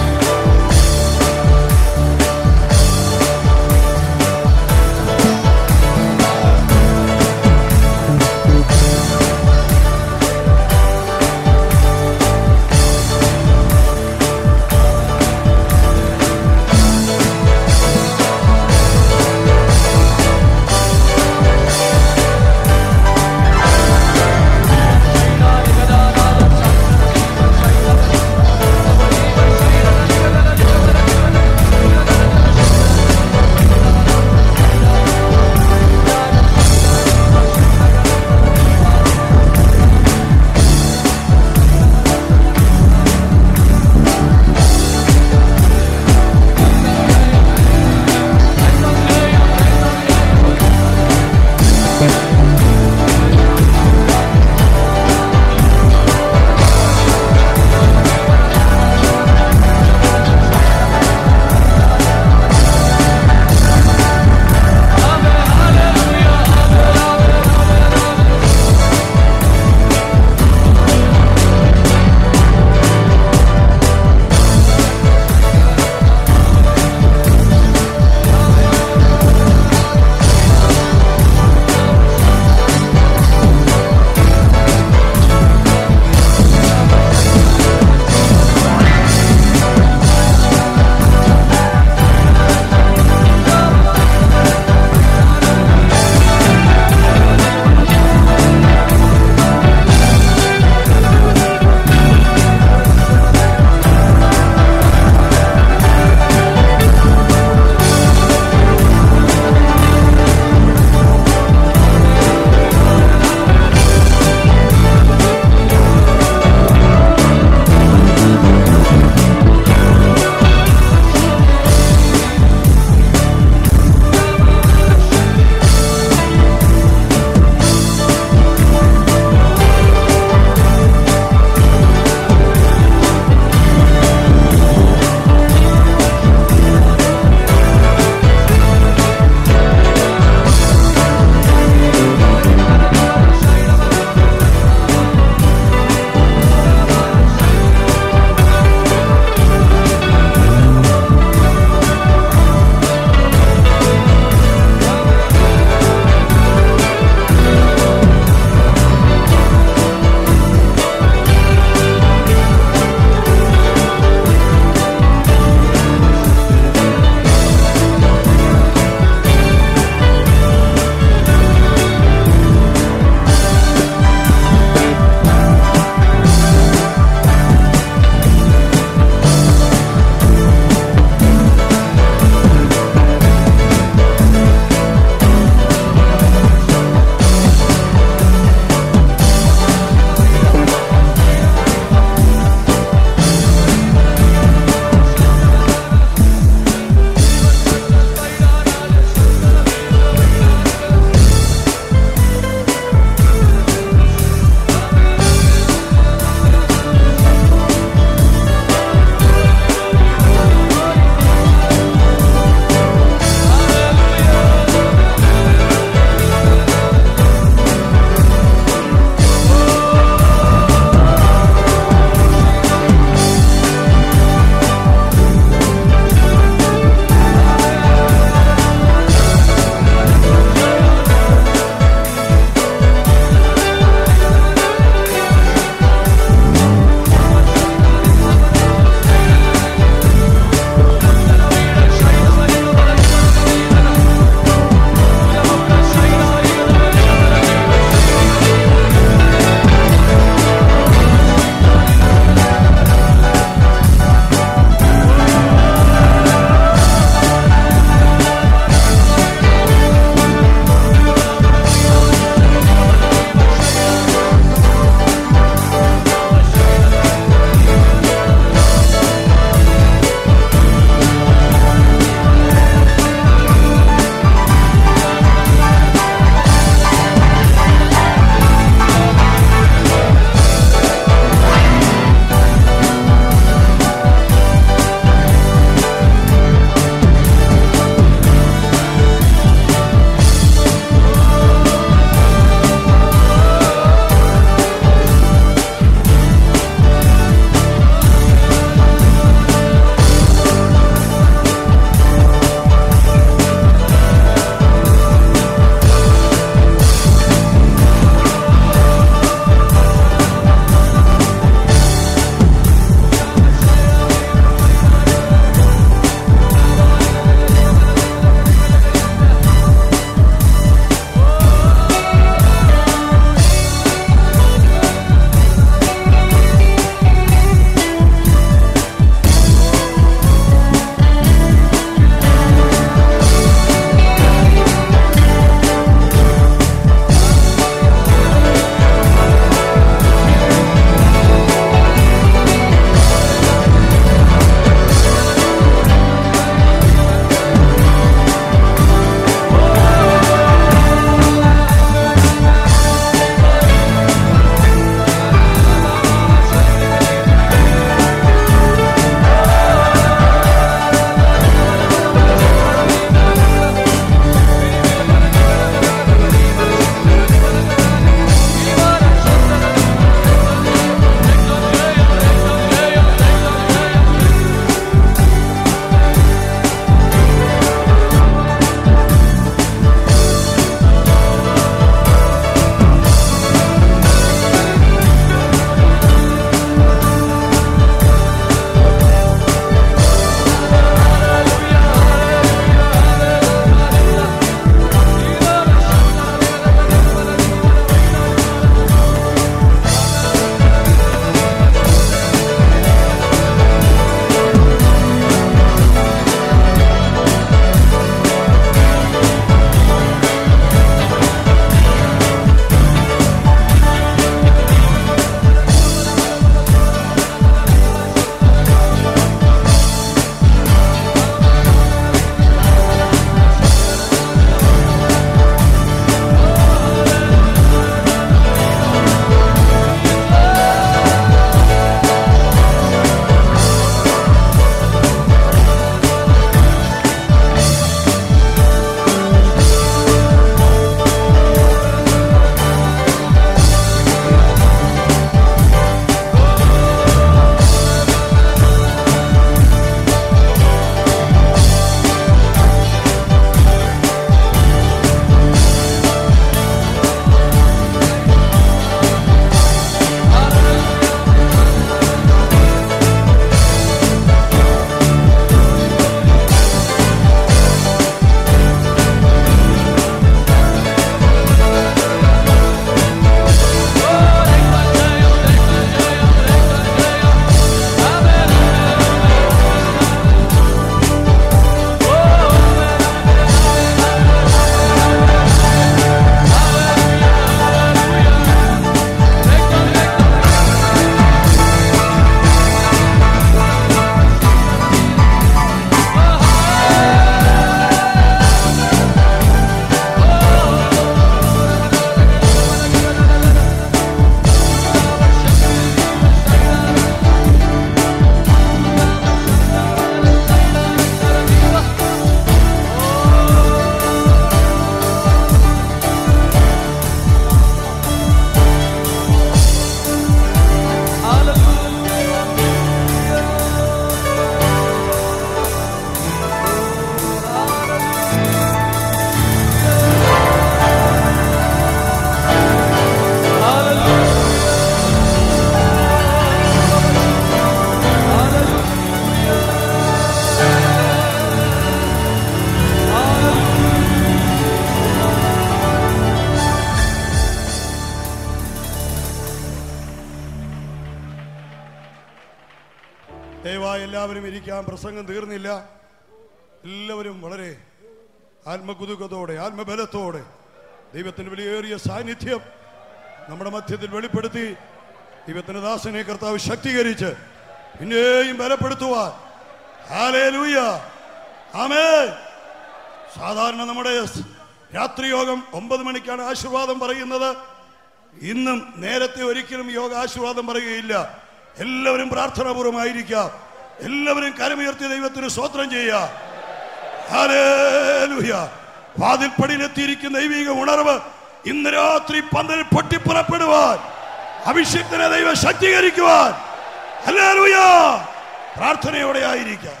എല്ലാവരും ഇരിക്കാം പ്രസംഗം തീർന്നില്ല എല്ലാവരും വളരെ ആത്മകുതുകത്തോടെ ആത്മബലത്തോടെ ദൈവത്തിന്റെ വിലയേറിയ സാന്നിധ്യം നമ്മുടെ മധ്യത്തിൽ വെളിപ്പെടുത്തി ദൈവത്തിന്റെ ദാസനെ കർത്താവ് ശക്തീകരിച്ച് പിന്നെയും ബലപ്പെടുത്തുവാൻ ഹല്ലേലൂയ ആമേൻ സാധാരണ നമ്മുടെ രാത്രി യോഗം ഒമ്പത് മണിക്കാണ് ആശീർവാദം പറയുന്നത് ഇന്നും നേരത്തെ ഒരിക്കലും യോഗ ആശീർവാദം പറയുകയില്ല എല്ലാവരും പ്രാർത്ഥനാപൂർവമായിരിക്കാം എല്ലാവരും കരമുയർത്തി ദൈവത്തിന് സ്വോത്രം ചെയ്യുക ഹല്ലേലൂയ. വാതിൽപ്പടിയിലെത്തിയിരിക്കുന്ന ദൈവിക ഉണർവ് ഇന്ന് രാത്രി പന്തൽ പൊട്ടിപ്പുറപ്പെടുവാൻ അഭിഷിക്തനെ ദൈവം ശക്തീകരിക്കുവാൻ ഹല്ലേലൂയ. പ്രാർത്ഥനയോടെ ആയിരിക്കാം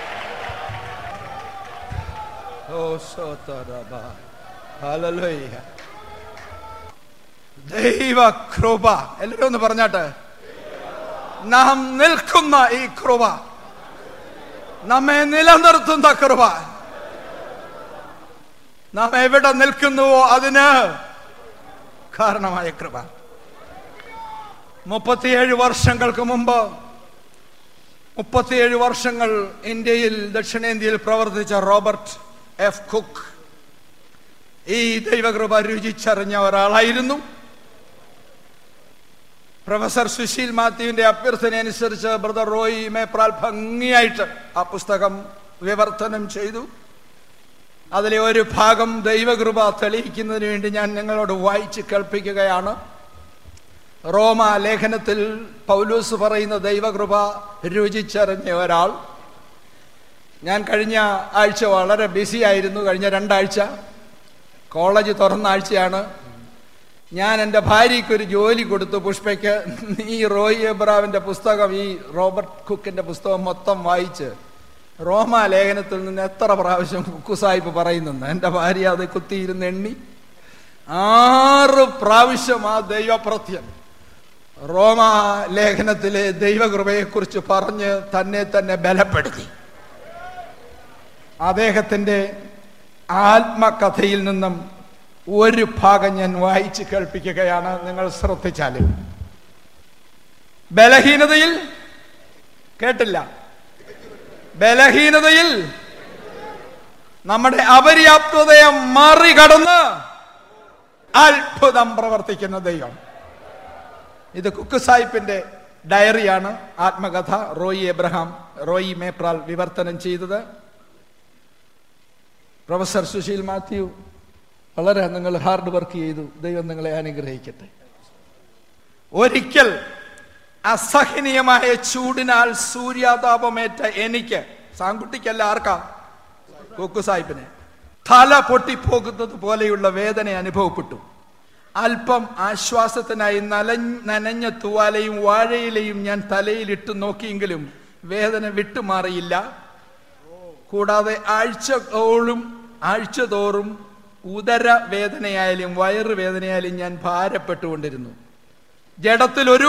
ഓ സോതരബ. ഹല്ലേലൂയ. ദൈവ കൃപ എല്ലാവരും ഒന്ന് പറഞ്ഞാട്ടെ നാം നിൽക്കുന്ന ഈ കൃപ നമ്മെ നിലനിർത്തുന്ന കൃപ നാം എവിടെ നിൽക്കുന്നുവോ അതിന് കാരണമായ കൃപ മുപ്പത്തിയേഴ് വർഷങ്ങൾക്ക് മുമ്പ് മുപ്പത്തിയേഴ് വർഷങ്ങൾ ഇന്ത്യയിൽ ദക്ഷിണേന്ത്യയിൽ പ്രവർത്തിച്ച റോബർട്ട് എഫ് കുക്ക് ഈ ദൈവകൃപ രുചിച്ചറിഞ്ഞ ഒരാളായിരുന്നു പ്രൊഫസർ സുശീൽ മാത്യുവിന്റെ അഭ്യർത്ഥന അനുസരിച്ച് ബ്രദർ റോയി മേപ്രാൽ ഭംഗിയായിട്ട് ആ പുസ്തകം വിവർത്തനം ചെയ്തു അതിലെ ഒരു ഭാഗം ദൈവകൃപ തെളിയിക്കുന്നതിന് വേണ്ടി ഞാൻ നിങ്ങളോട് വായിച്ച് കേൾപ്പിക്കുകയാണ് റോമ ലേഖനത്തിൽ പൗലൂസ് പറയുന്ന ദൈവകൃപ രുചിച്ചറിഞ്ഞ ഒരാൾ ഞാൻ കഴിഞ്ഞ ആഴ്ച വളരെ ബിസി ആയിരുന്നു കഴിഞ്ഞ രണ്ടാഴ്ച കോളേജ് തുറന്ന ആഴ്ചയാണ് ഞാൻ എൻ്റെ ഭാര്യയ്ക്ക് ഒരു ജോലി കൊടുത്തു പുഷ്പയ്ക്ക് ഈ റോയി എബ്രാവിൻ്റെ പുസ്തകം ഈ റോബർട്ട് കുക്കിൻ്റെ പുസ്തകം മൊത്തം വായിച്ച് റോമ ലേഖനത്തിൽ നിന്ന് എത്ര പ്രാവശ്യം കുക്കു സാഹിബ് പറയുന്നെന്ന് എൻ്റെ ഭാര്യ അത് കുത്തിയിരുന്ന് എണ്ണി ആറ് പ്രാവശ്യം ആ ദൈവപ്രത്യം റോമ ലേഖനത്തിലെ ദൈവകൃപയെക്കുറിച്ച് പറഞ്ഞ് തന്നെ തന്നെ ബലപ്പെടുത്തി അദ്ദേഹത്തിൻ്റെ ആത്മകഥയിൽ നിന്നും ഒരു ഭാഗം ഞാൻ വായിച്ച് കേൾപ്പിക്കുകയാണ് നിങ്ങൾ ശ്രദ്ധിച്ചാൽ ബലഹീനതയിൽ കേട്ടില്ല ബലഹീനതയിൽ നമ്മുടെ അപര്യാപ്തതയെ മറികടന്ന് അത്ഭുതം പ്രവർത്തിക്കുന്ന ദൈവം ഇത് കുക്ക് സാഹിബിന്റെ ഡയറിയാണ് ആത്മകഥ റോയി എബ്രഹാം റോയി മേപ്രാൽ വിവർത്തനം ചെയ്തത് പ്രൊഫസർ സുശീൽ മാത്യു വളരെ നിങ്ങൾ ഹാർഡ് വർക്ക് ചെയ്തു ദൈവം നിങ്ങളെ അനുഗ്രഹിക്കട്ടെ ഒരിക്കൽ അസഹനീയമായ ചൂടിനാൽ സൂര്യാതാപമേറ്റ എനിക്ക് സാങ്കുട്ടിക്കല്ല ആർക്കാ കുക്കു സാഹിബിന് തല പൊട്ടിപ്പോകുന്നത് പോലെയുള്ള വേദന അനുഭവപ്പെട്ടു അല്പം ആശ്വാസത്തിനായി നല നനഞ്ഞ തുവാലയും വാഴയിലയും ഞാൻ തലയിലിട്ട് നോക്കിയെങ്കിലും വേദന വിട്ടുമാറിയില്ല കൂടാതെ ആഴ്ചയോളും ആഴ്ചതോറും ഉദര വേദനയായാലും വയറ് വേദനയായാലും ഞാൻ ഭാരപ്പെട്ടുകൊണ്ടിരുന്നു ജഡത്തിലൊരു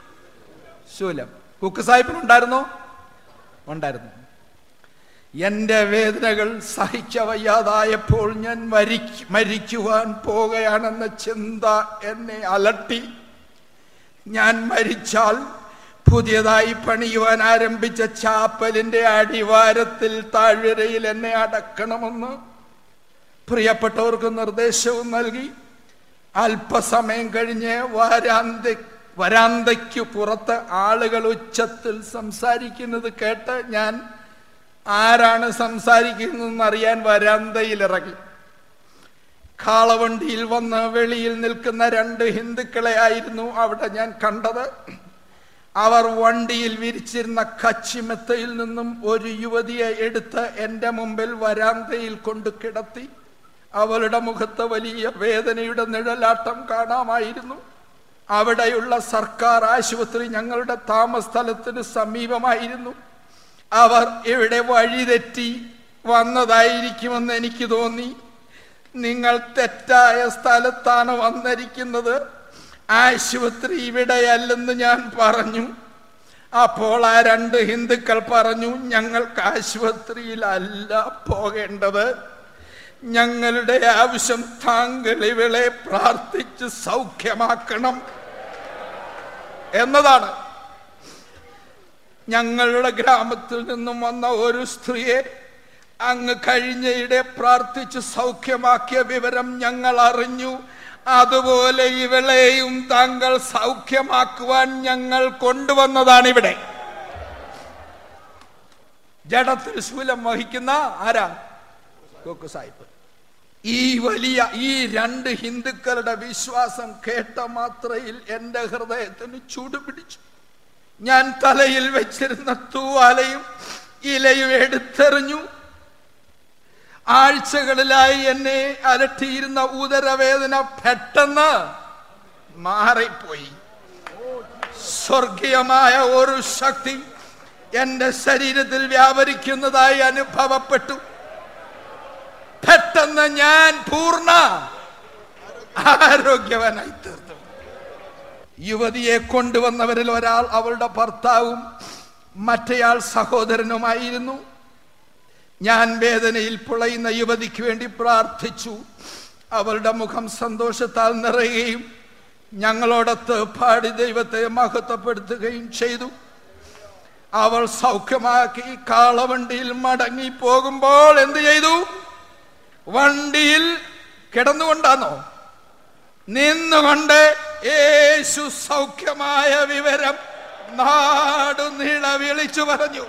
ശൂലം കുക്ക് സാഹിബിനുണ്ടായിരുന്നോ ഉണ്ടായിരുന്നു എന്റെ വേദനകൾ സഹിക്കവയ്യാതായപ്പോൾ ഞാൻ മരിക്ക് മരിക്കുവാൻ പോകുകയാണെന്ന ചിന്ത എന്നെ അലട്ടി ഞാൻ മരിച്ചാൽ പുതിയതായി പണിയുവാൻ ആരംഭിച്ച ചാപ്പലിന്റെ അടിവാരത്തിൽ താഴ്വരയിൽ എന്നെ അടക്കണമെന്ന് പ്രിയപ്പെട്ടവർക്ക് നിർദ്ദേശവും നൽകി അല്പസമയം കഴിഞ്ഞ് വരാന്ത വരാന്തയ്ക്കു പുറത്ത് ആളുകൾ ഉച്ചത്തിൽ സംസാരിക്കുന്നത് കേട്ട് ഞാൻ ആരാണ് സംസാരിക്കുന്നതെന്ന് അറിയാൻ വരാന്തയിൽ ഇറങ്ങി കാളവണ്ടിയിൽ വന്ന് വെളിയിൽ നിൽക്കുന്ന രണ്ട് ഹിന്ദുക്കളെ ആയിരുന്നു അവിടെ ഞാൻ കണ്ടത് അവർ വണ്ടിയിൽ വിരിച്ചിരുന്ന കച്ചിമെത്തയിൽ നിന്നും ഒരു യുവതിയെ എടുത്ത് എൻ്റെ മുമ്പിൽ വരാന്തയിൽ കൊണ്ട് കിടത്തി അവളുടെ മുഖത്ത് വലിയ വേദനയുടെ നിഴലാട്ടം കാണാമായിരുന്നു അവിടെയുള്ള സർക്കാർ ആശുപത്രി ഞങ്ങളുടെ താമസസ്ഥലത്തിന് സമീപമായിരുന്നു അവർ ഇവിടെ വഴിതെറ്റി വന്നതായിരിക്കുമെന്ന് എനിക്ക് തോന്നി നിങ്ങൾ തെറ്റായ സ്ഥലത്താണ് വന്നിരിക്കുന്നത് ആശുപത്രി ഇവിടെയല്ലെന്ന് ഞാൻ പറഞ്ഞു അപ്പോൾ ആ രണ്ട് ഹിന്ദുക്കൾ പറഞ്ഞു ഞങ്ങൾക്ക് ആശുപത്രിയിലല്ല പോകേണ്ടത് ഞങ്ങളുടെ ആവശ്യം താങ്കൾ ഇവളെ പ്രാർത്ഥിച്ച് സൗഖ്യമാക്കണം എന്നതാണ് ഞങ്ങളുടെ ഗ്രാമത്തിൽ നിന്നും വന്ന ഒരു സ്ത്രീയെ അങ്ങ് കഴിഞ്ഞയിടെ പ്രാർത്ഥിച്ച് സൗഖ്യമാക്കിയ വിവരം ഞങ്ങൾ അറിഞ്ഞു അതുപോലെ ഇവളെയും താങ്കൾ സൗഖ്യമാക്കുവാൻ ഞങ്ങൾ കൊണ്ടുവന്നതാണ് ഇവിടെ ജഡത്തിൽ ശൂലം വഹിക്കുന്ന ആരാ കോക്കു സാഹിബ് ഈ വലിയ ഈ രണ്ട് ഹിന്ദുക്കളുടെ വിശ്വാസം കേട്ട മാത്രയിൽ എൻ്റെ ഹൃദയത്തിന് ചൂടുപിടിച്ചു ഞാൻ തലയിൽ വെച്ചിരുന്ന തൂവാലയും ഇലയും എടുത്തെറിഞ്ഞു ആഴ്ചകളിലായി എന്നെ അലട്ടിയിരുന്ന ഉദരവേദന പെട്ടെന്ന് മാറിപ്പോയി സ്വർഗീയമായ ഒരു ശക്തി എന്റെ ശരീരത്തിൽ വ്യാപരിക്കുന്നതായി അനുഭവപ്പെട്ടു പെട്ടെന്ന് ഞാൻ പൂർണ്ണ ആരോഗ്യവാനായി തീർന്നു യുവതിയെ കൊണ്ടുവന്നവരിൽ ഒരാൾ അവളുടെ ഭർത്താവും മറ്റേയാൾ സഹോദരനുമായിരുന്നു ഞാൻ വേദനയിൽ പുളയുന്ന യുവതിക്ക് വേണ്ടി പ്രാർത്ഥിച്ചു അവളുടെ മുഖം സന്തോഷത്താൽ നിറയുകയും ഞങ്ങളോടൊത്ത് പാടി ദൈവത്തെ മഹത്വപ്പെടുത്തുകയും ചെയ്തു അവൾ സൗഖ്യമാക്കി കാളവണ്ടിയിൽ മടങ്ങി പോകുമ്പോൾ എന്ത് ചെയ്തു വണ്ടിയിൽ കിടന്നുകൊണ്ടാണോ നിന്നുകൊണ്ട് യേശു സൗഖ്യമായ വിവരം നാടുനീള വിളിച്ചു പറഞ്ഞു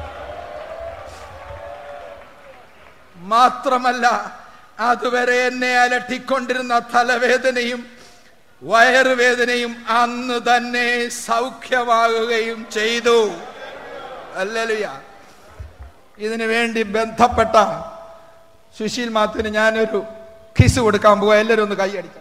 മാത്രമല്ല അതുവരെ എന്നെ അലട്ടിക്കൊണ്ടിരുന്ന തലവേദനയും വയറുവേദനയും അന്ന് തന്നെ സൗഖ്യമാകുകയും ചെയ്തു അല്ലലുയ ഇതിനു വേണ്ടി ബന്ധപ്പെട്ട സുശീൽ മാത്തുവിന് ഞാനൊരു കിസ് കൊടുക്കാൻ പോവാ എല്ലാവരും ഒന്ന് കൈയടിക്കാം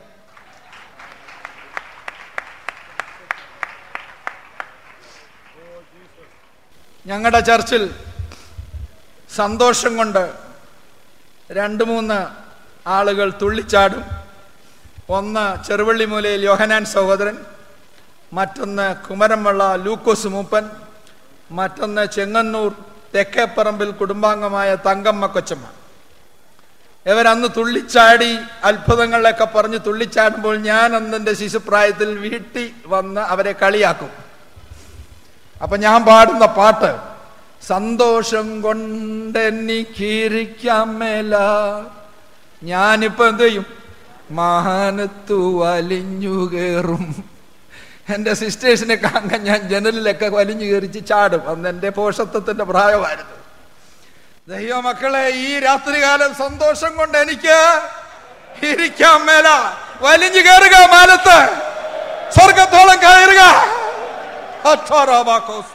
ഞങ്ങളുടെ ചർച്ചിൽ സന്തോഷം കൊണ്ട് രണ്ട് മൂന്ന് ആളുകൾ തുള്ളിച്ചാടും ഒന്ന് ചെറുവള്ളിമൂലയിൽ യോഹനാൻ സഹോദരൻ മറ്റൊന്ന് കുമരംവള്ള ലൂക്കോസ് മൂപ്പൻ മറ്റൊന്ന് ചെങ്ങന്നൂർ തെക്കേപ്പറമ്പിൽ കുടുംബാംഗമായ തങ്കമ്മ കൊച്ചമ്മ ഇവരന്ന് തുള്ളിച്ചാടി അത്ഭുതങ്ങളിലൊക്കെ പറഞ്ഞ് തുള്ളിച്ചാടുമ്പോൾ ഞാൻ അന്നെൻ്റെ ശിശുപ്രായത്തിൽ വീട്ടിൽ വന്ന് അവരെ കളിയാക്കും അപ്പൊ ഞാൻ പാടുന്ന പാട്ട് സന്തോഷം കൊണ്ടെനിക്കിരിക്കാൻ മേല ഞാനിപ്പോ എന്ത് ചെയ്യും മാനത്തു വലിഞ്ഞു കയറും എൻ്റെ സിസ്റ്റേഴ്സിനെ കാണാൻ ഞാൻ ജനലിലൊക്കെ വലിഞ്ഞു കയറിച്ച് ചാടും അന്ന് എൻ്റെ പോഷത്വത്തിന്റെ പ്രായമായിരുന്നു ദൈവമക്കളെ ഈ രാത്രികാലം സന്തോഷം കൊണ്ട് എനിക്ക് ഇരിക്കാൻ മേല വലിഞ്ഞു കയറുക മാനത്ത് സ്വർഗത്തോളം കയറുക അക്ഷരാബാക്കോസ.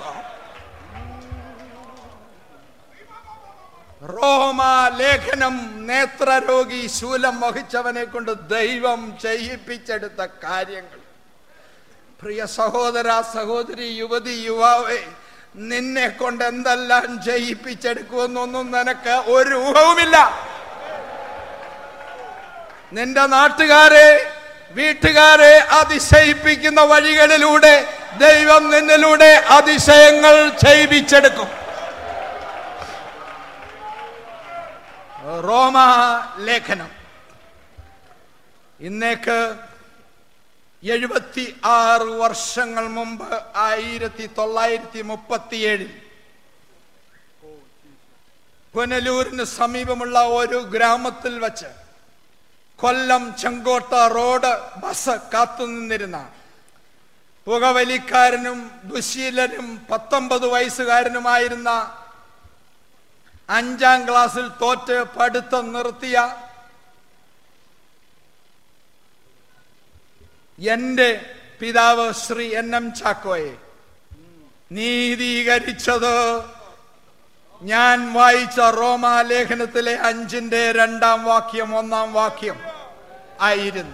റോമ ലേഖനം നേത്രരോഗി ശൂലം വഹിച്ചവനെ കൊണ്ട് ദൈവം ചെയ്യിപ്പിച്ചെടുത്ത കാര്യങ്ങൾ പ്രിയ സഹോദര സഹോദരി യുവതി യുവാവേ നിന്നെ കൊണ്ട് എന്തെല്ലാം ചെയ്യിപ്പിച്ചെടുക്കുമെന്നൊന്നും നിനക്ക് ഒരു ഊഹവുമില്ല നിന്റെ നാട്ടുകാരെ വീട്ടുകാരെ അതിശയിപ്പിക്കുന്ന വഴികളിലൂടെ ദൈവം നിന്നിലൂടെ അതിശയങ്ങൾ ചെയ്യിപ്പിച്ചെടുക്കും റോമ ലേഖനം ഇന്നേക്ക് എഴുപത്തി ആറ് വർഷങ്ങൾ മുമ്പ് ആയിരത്തി തൊള്ളായിരത്തി മുപ്പത്തിയേഴിൽ പുനലൂരിന് സമീപമുള്ള ഒരു ഗ്രാമത്തിൽ വച്ച് കൊല്ലം ചെങ്കോട്ട റോഡ് ബസ് കാത്തുനിന്നിരുന്ന പുകവലിക്കാരനും ദുശീലനും പത്തൊമ്പത് വയസ്സുകാരനുമായിരുന്ന അഞ്ചാം ക്ലാസ്സിൽ തോറ്റ് പഠിത്തം നിർത്തിയ എന്റെ പിതാവ് ശ്രീ എൻ എം ചാക്കോയെ നീതീകരിച്ചത് ഞാൻ വായിച്ച റോമാലേഖനത്തിലെ അഞ്ചിന്റെ രണ്ടാം വാക്യം ഒന്നാം വാക്യം ആയിരുന്നു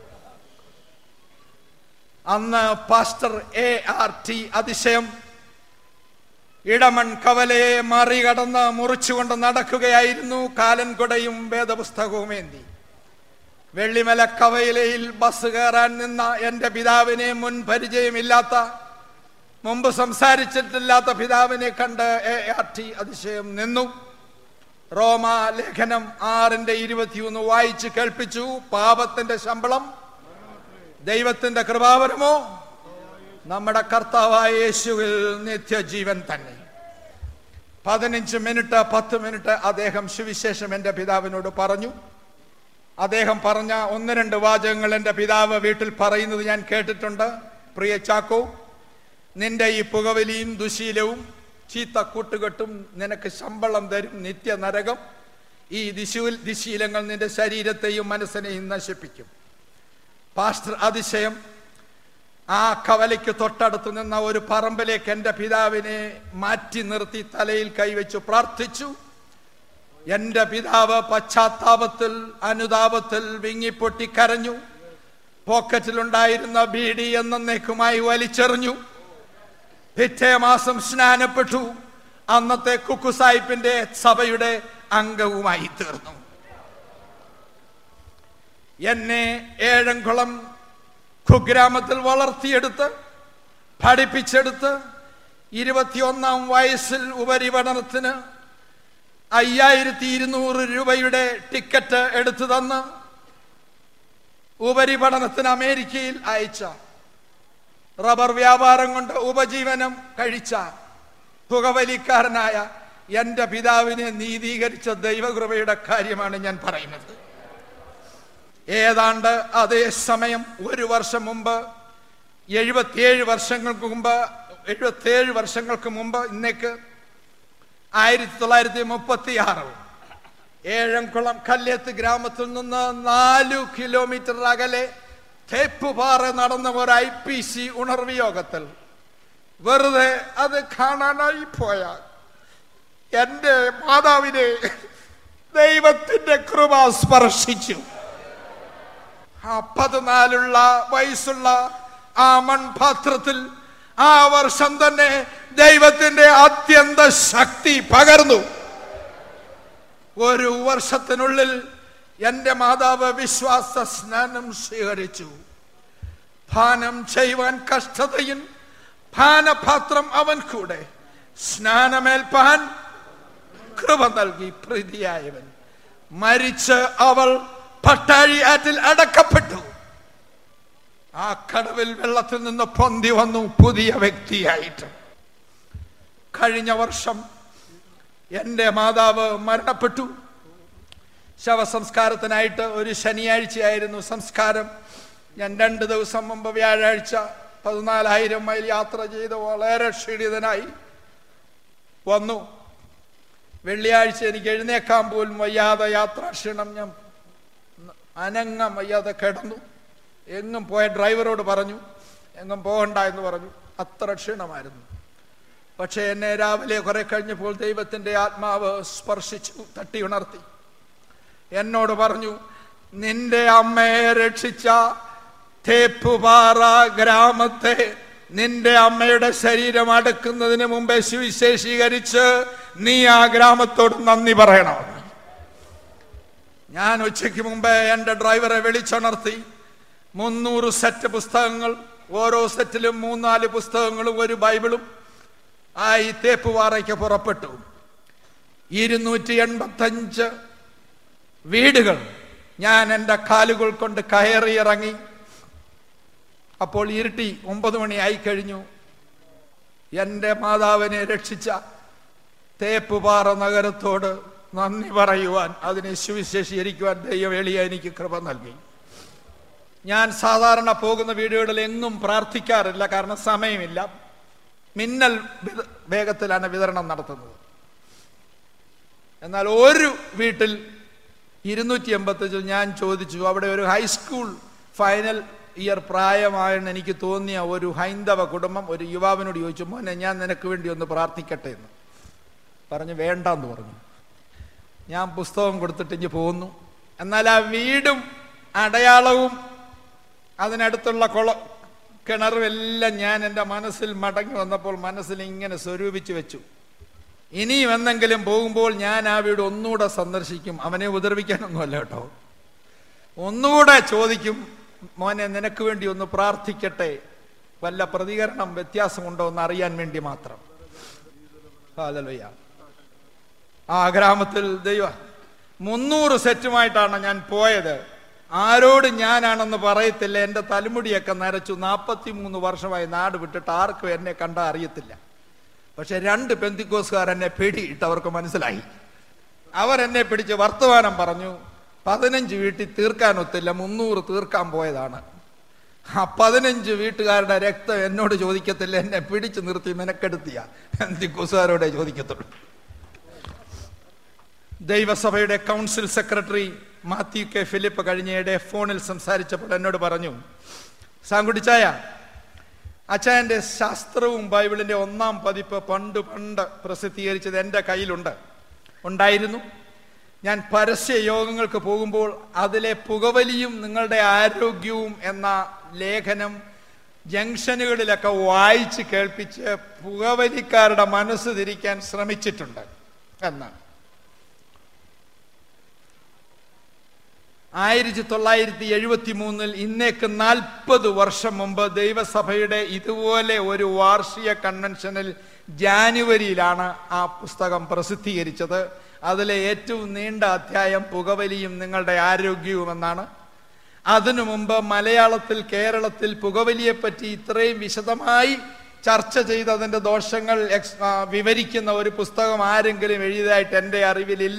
അന്ന് പാസ്റ്റർ എ ആർ ടി അതിശയം ഇടമൺ കവലയെ മറികടന്ന് മുറിച്ചുകൊണ്ട് നടക്കുകയായിരുന്നു കാലൻകുടയും വേദപുസ്തകവുമേന്തി വെള്ളിമല കവയിലയിൽ ബസ് കയറാൻ നിന്ന എൻ്റെ പിതാവിനെ മുൻ പരിചയമില്ലാത്ത മുമ്പ് സംസാരിച്ചിട്ടില്ലാത്ത പിതാവിനെ കണ്ട് എ ആർ ടി അതിശയം നിന്നു റോമ ലേഖനം ആറിന്റെ ഇരുപത്തിയൊന്ന് വായിച്ച് കേൾപ്പിച്ചു പാപത്തിന്റെ ശമ്പളം ദൈവത്തിന്റെ കൃപാവരമോ നമ്മുടെ കർത്താവായ യേശുവിൽ നിത്യജീവൻ തന്നെ പതിനഞ്ച് മിനിറ്റ് പത്ത് മിനിറ്റ് അദ്ദേഹം സുവിശേഷം എൻ്റെ പിതാവിനോട് പറഞ്ഞു അദ്ദേഹം പറഞ്ഞ ഒന്ന് രണ്ട് വാചകങ്ങൾ എൻ്റെ പിതാവ് വീട്ടിൽ പറയുന്നത് ഞാൻ കേട്ടിട്ടുണ്ട് പ്രിയ ചാക്കോ നിന്റെ ഈ പുകവലിയും ദുശീലവും ചീത്ത കൂട്ടുകെട്ടും നിനക്ക് ശമ്പളം തരും നിത്യ നരകം ഈ ദിശൂ ദിശീലങ്ങൾ നിന്റെ ശരീരത്തെയും മനസ്സിനെയും നശിപ്പിക്കും പാസ്റ്റർ അതിശയം ആ കവലയ്ക്ക് തൊട്ടടുത്ത് നിന്ന ഒരു പറമ്പിലേക്ക് എൻ്റെ പിതാവിനെ മാറ്റി നിർത്തി തലയിൽ കൈവച്ചു പ്രാർത്ഥിച്ചു എൻ്റെ പിതാവ് പശ്ചാത്താപത്തിൽ അനുതാപത്തിൽ വിങ്ങിപ്പൊട്ടി കരഞ്ഞു പോക്കറ്റിലുണ്ടായിരുന്ന ബീഡി എന്നേക്കുമായി വലിച്ചെറിഞ്ഞു പിറ്റേ മാസം സ്നാനപ്പെട്ടു അന്നത്തെ കുക്കു സാഹിബിന്റെ സഭയുടെ അംഗവുമായി തീർന്നു എന്നെ ഏഴംകുളം കുഗ്രാമത്തിൽ വളർത്തിയെടുത്ത് പഠിപ്പിച്ചെടുത്ത് ഇരുപത്തിയൊന്നാം വയസ്സിൽ ഉപരിപഠനത്തിന് അയ്യായിരത്തി ഇരുന്നൂറ് രൂപയുടെ ടിക്കറ്റ് എടുത്തു തന്ന് ഉപരിപഠനത്തിന് അമേരിക്കയിൽ അയച്ച റബ്ബർ വ്യാപാരം കൊണ്ട് ഉപജീവനം കഴിച്ച പുകവലിക്കാരനായ എൻ്റെ പിതാവിനെ നീതീകരിച്ച ദൈവകൃപയുടെ കാര്യമാണ് ഞാൻ പറയുന്നത് ഏതാണ്ട് അതേ സമയം ഒരു വർഷം മുമ്പ് എഴുപത്തിയേഴ് വർഷങ്ങൾക്ക് മുമ്പ് എഴുപത്തിയേഴ് വർഷങ്ങൾക്ക് മുമ്പ് ഇന്നേക്ക് ആയിരത്തി തൊള്ളായിരത്തി മുപ്പത്തി ആറ് ഏഴംകുളം കല്ലേത്ത് ഗ്രാമത്തിൽ നിന്ന് നാലു കിലോമീറ്റർ അകലെ തേപ്പുപാറ നടന്ന ഒരു ഐ പി സി ഉണർവ് യോഗത്തിൽ വെറുതെ അത് കാണാനായി പോയ എന്റെ മാതാവിനെ ദൈവത്തിന്റെ കൃപ സ്പർശിച്ചു ആ പതിനാലുള്ള വയസ്സുള്ള ആ മൺപാത്രത്തിൽ ആ വർഷം തന്നെ ദൈവത്തിന്റെ അത്യന്ത ശക്തി പകർന്നു ഒരു വർഷത്തിനുള്ളിൽ എന്റെ മാതാവ് വിശ്വാസ സ്നാനം സ്വീകരിച്ചു പാനം ചെയ്യുവാൻ കഷ്ടതയിൽ പാനപാത്രം അവൻ കൂടെ സ്നാനമേൽപ്പാൻ കൃപ നൽകി പ്രീതിയായവൻ മരിച്ച് അവൾ പട്ടാഴി ആറ്റിൽ അടക്കപ്പെട്ടു ആ കടവിൽ വെള്ളത്തിൽ നിന്ന് പൊന്തി വന്നു പുതിയ വ്യക്തിയായിട്ട് കഴിഞ്ഞ വർഷം എൻ്റെ മാതാവ് മരണപ്പെട്ടു ശവസംസ്കാരത്തിനായിട്ട് ഒരു ശനിയാഴ്ചയായിരുന്നു സംസ്കാരം ഞാൻ രണ്ട് ദിവസം മുമ്പ് വ്യാഴാഴ്ച പതിനാലായിരം മൈൽ യാത്ര ചെയ്ത് വളരെ ക്ഷീണിതനായി വന്നു വെള്ളിയാഴ്ച എനിക്ക് എഴുന്നേക്കാൻ പോലും വയ്യാതെ യാത്രാക്ഷീണം ഞാൻ അനങ്ങം വയ്യാതെ കിടന്നു എങ്ങും പോയ ഡ്രൈവറോട് പറഞ്ഞു എങ്ങും പോകണ്ട എന്ന് പറഞ്ഞു അത്ര ക്ഷീണമായിരുന്നു പക്ഷെ എന്നെ രാവിലെ കുറെ കഴിഞ്ഞപ്പോൾ ദൈവത്തിന്റെ ആത്മാവ് സ്പർശിച്ചു തട്ടി ഉണർത്തി എന്നോട് പറഞ്ഞു നിന്റെ അമ്മയെ രക്ഷിച്ച തേപ്പുപാറ ഗ്രാമത്തെ നിന്റെ അമ്മയുടെ ശരീരം അടുക്കുന്നതിന് മുമ്പേ സുവിശേഷീകരിച്ച് നീ ആ ഗ്രാമത്തോട് നന്ദി പറയണം ഞാൻ ഉച്ചയ്ക്ക് മുമ്പേ എൻ്റെ ഡ്രൈവറെ വിളിച്ചുണർത്തി മുന്നൂറ് സെറ്റ് പുസ്തകങ്ങൾ ഓരോ സെറ്റിലും മൂന്നാല് പുസ്തകങ്ങളും ഒരു ബൈബിളും ആ ഈ തേപ്പുപാറയ്ക്ക് പുറപ്പെട്ടു ഇരുന്നൂറ്റി എൺപത്തഞ്ച് വീടുകൾ ഞാൻ എൻ്റെ കാലുകൾ കൊണ്ട് കയറിയിറങ്ങി അപ്പോൾ ഇരുട്ടി ഒമ്പത് മണിയായി കഴിഞ്ഞു എൻ്റെ മാതാവിനെ രക്ഷിച്ച തേപ്പുപാറ നഗരത്തോട് നന്ദി പറയുവാൻ അതിനെ സുവിശേഷീകരിക്കുവാൻ ദൈവം എളിയ എനിക്ക് കൃപ നൽകി ഞാൻ സാധാരണ പോകുന്ന വീടുകളിൽ എങ്ങും പ്രാർത്ഥിക്കാറില്ല കാരണം സമയമില്ല മിന്നൽ വിത- വേഗത്തിലാണ് വിതരണം നടത്തുന്നത് എന്നാൽ ഒരു വീട്ടിൽ ഇരുന്നൂറ്റി എൺപത്തഞ്ചിൽ ഞാൻ ചോദിച്ചു അവിടെ ഒരു ഹൈസ്കൂൾ ഫൈനൽ ഇയർ പ്രായമായെന്ന് എനിക്ക് തോന്നിയ ഒരു ഹൈന്ദവ കുടുംബം ഒരു യുവാവിനോട് ചോദിച്ചു മോനെ ഞാൻ നിനക്ക് വേണ്ടി ഒന്ന് പ്രാർത്ഥിക്കട്ടെ എന്ന് പറഞ്ഞു വേണ്ടെന്ന് പറഞ്ഞു ഞാൻ പുസ്തകം കൊടുത്തിട്ട് ഇഞ്ഞ് പോന്നു എന്നാൽ ആ വീടും അടയാളവും അതിനടുത്തുള്ള കുള കിണറും എല്ലാം ഞാൻ എൻ്റെ മനസ്സിൽ മടങ്ങി വന്നപ്പോൾ മനസ്സിൽ ഇങ്ങനെ സ്വരൂപിച്ചു വെച്ചു ഇനിയും എന്തെങ്കിലും പോകുമ്പോൾ ഞാൻ ആ വീട് ഒന്നുകൂടെ സന്ദർശിക്കും അവനെ ഉപദ്രവിക്കാനൊന്നുമല്ല കേട്ടോ ഒന്നുകൂടെ ചോദിക്കും മോനെ നിനക്ക് വേണ്ടി ഒന്ന് പ്രാർത്ഥിക്കട്ടെ വല്ല പ്രതികരണം വ്യത്യാസമുണ്ടോ എന്ന് അറിയാൻ വേണ്ടി മാത്രം ഹാലലുയ്യ ആ ഗ്രാമത്തിൽ ദൈവ മുന്നൂറ് സെറ്റുമായിട്ടാണ് ഞാൻ പോയത് ആരോട് ഞാനാണെന്ന് പറയത്തില്ല എൻ്റെ തലമുടിയൊക്കെ നരച്ചു നാൽപ്പത്തി മൂന്ന് വർഷമായി നാട് വിട്ടിട്ട് ആർക്കും എന്നെ കണ്ടാൽ അറിയത്തില്ല പക്ഷെ രണ്ട് പെന്തിക്കോസുകാർ എന്നെ പേടിയിട്ട് അവർക്ക് മനസ്സിലായി അവരെന്നെ പിടിച്ച് വർത്തമാനം പറഞ്ഞു പതിനഞ്ച് വീട്ടിൽ തീർക്കാൻ ഒത്തില്ല മുന്നൂറ് തീർക്കാൻ പോയതാണ് ആ പതിനഞ്ച് വീട്ടുകാരുടെ രക്തം എന്നോട് ചോദിക്കത്തില്ല എന്നെ പിടിച്ചു നിർത്തി മെനക്കെടുത്തിയ പെന്തിക്കോസുകാരോടെ ചോദിക്കത്തുള്ളൂ ദൈവസഭയുടെ council secretary Mathew K Philip കഴിഞ്ഞയുടെ ഫോണിൽ സംസാരിച്ചപ്പോൾ എന്നോട് പറഞ്ഞു സാങ്കുട്ടിച്ചായ അച്ചായൻ്റെ ശാസ്ത്രവും ബൈബിളിൻ്റെ ഒന്നാം പതിപ്പ് പണ്ട് പണ്ട് പ്രസിദ്ധീകരിച്ചത് എൻ്റെ കയ്യിലുണ്ട് ഉണ്ടായിരുന്നു ഞാൻ പരസ്യ യോഗങ്ങൾക്ക് പോകുമ്പോൾ അതിലെ പുകവലിയും നിങ്ങളുടെ ആരോഗ്യവും എന്ന ലേഖനം ജംഗ്ഷനുകളിലൊക്കെ വായിച്ച് കേൾപ്പിച്ച് പുകവലിക്കാരുടെ മനസ്സ് തിരിക്കാൻ ശ്രമിച്ചിട്ടുണ്ട് എന്നാണ് ആയിരത്തി തൊള്ളായിരത്തി എഴുപത്തി മൂന്നിൽ ഇന്നേക്ക് നാൽപ്പത് വർഷം മുമ്പ് ദൈവസഭയുടെ ഇതുപോലെ ഒരു വാർഷിക കൺവെൻഷനിൽ ജാനുവരിയിലാണ് ആ പുസ്തകം പ്രസിദ്ധീകരിച്ചത് അതിലെ ഏറ്റവും നീണ്ട അധ്യായം പുകവലിയും നിങ്ങളുടെ ആരോഗ്യവും എന്നാണ് അതിനു മുമ്പ് മലയാളത്തിൽ കേരളത്തിൽ പുകവലിയെപ്പറ്റി ഇത്രയും വിശദമായി ചർച്ച ചെയ്ത് അതിൻ്റെ ദോഷങ്ങൾ എക്സ് ആ, വിവരിക്കുന്ന ഒരു പുസ്തകം ആരെങ്കിലും എഴുതിയതായിട്ട് എൻ്റെ അറിവിലില്ല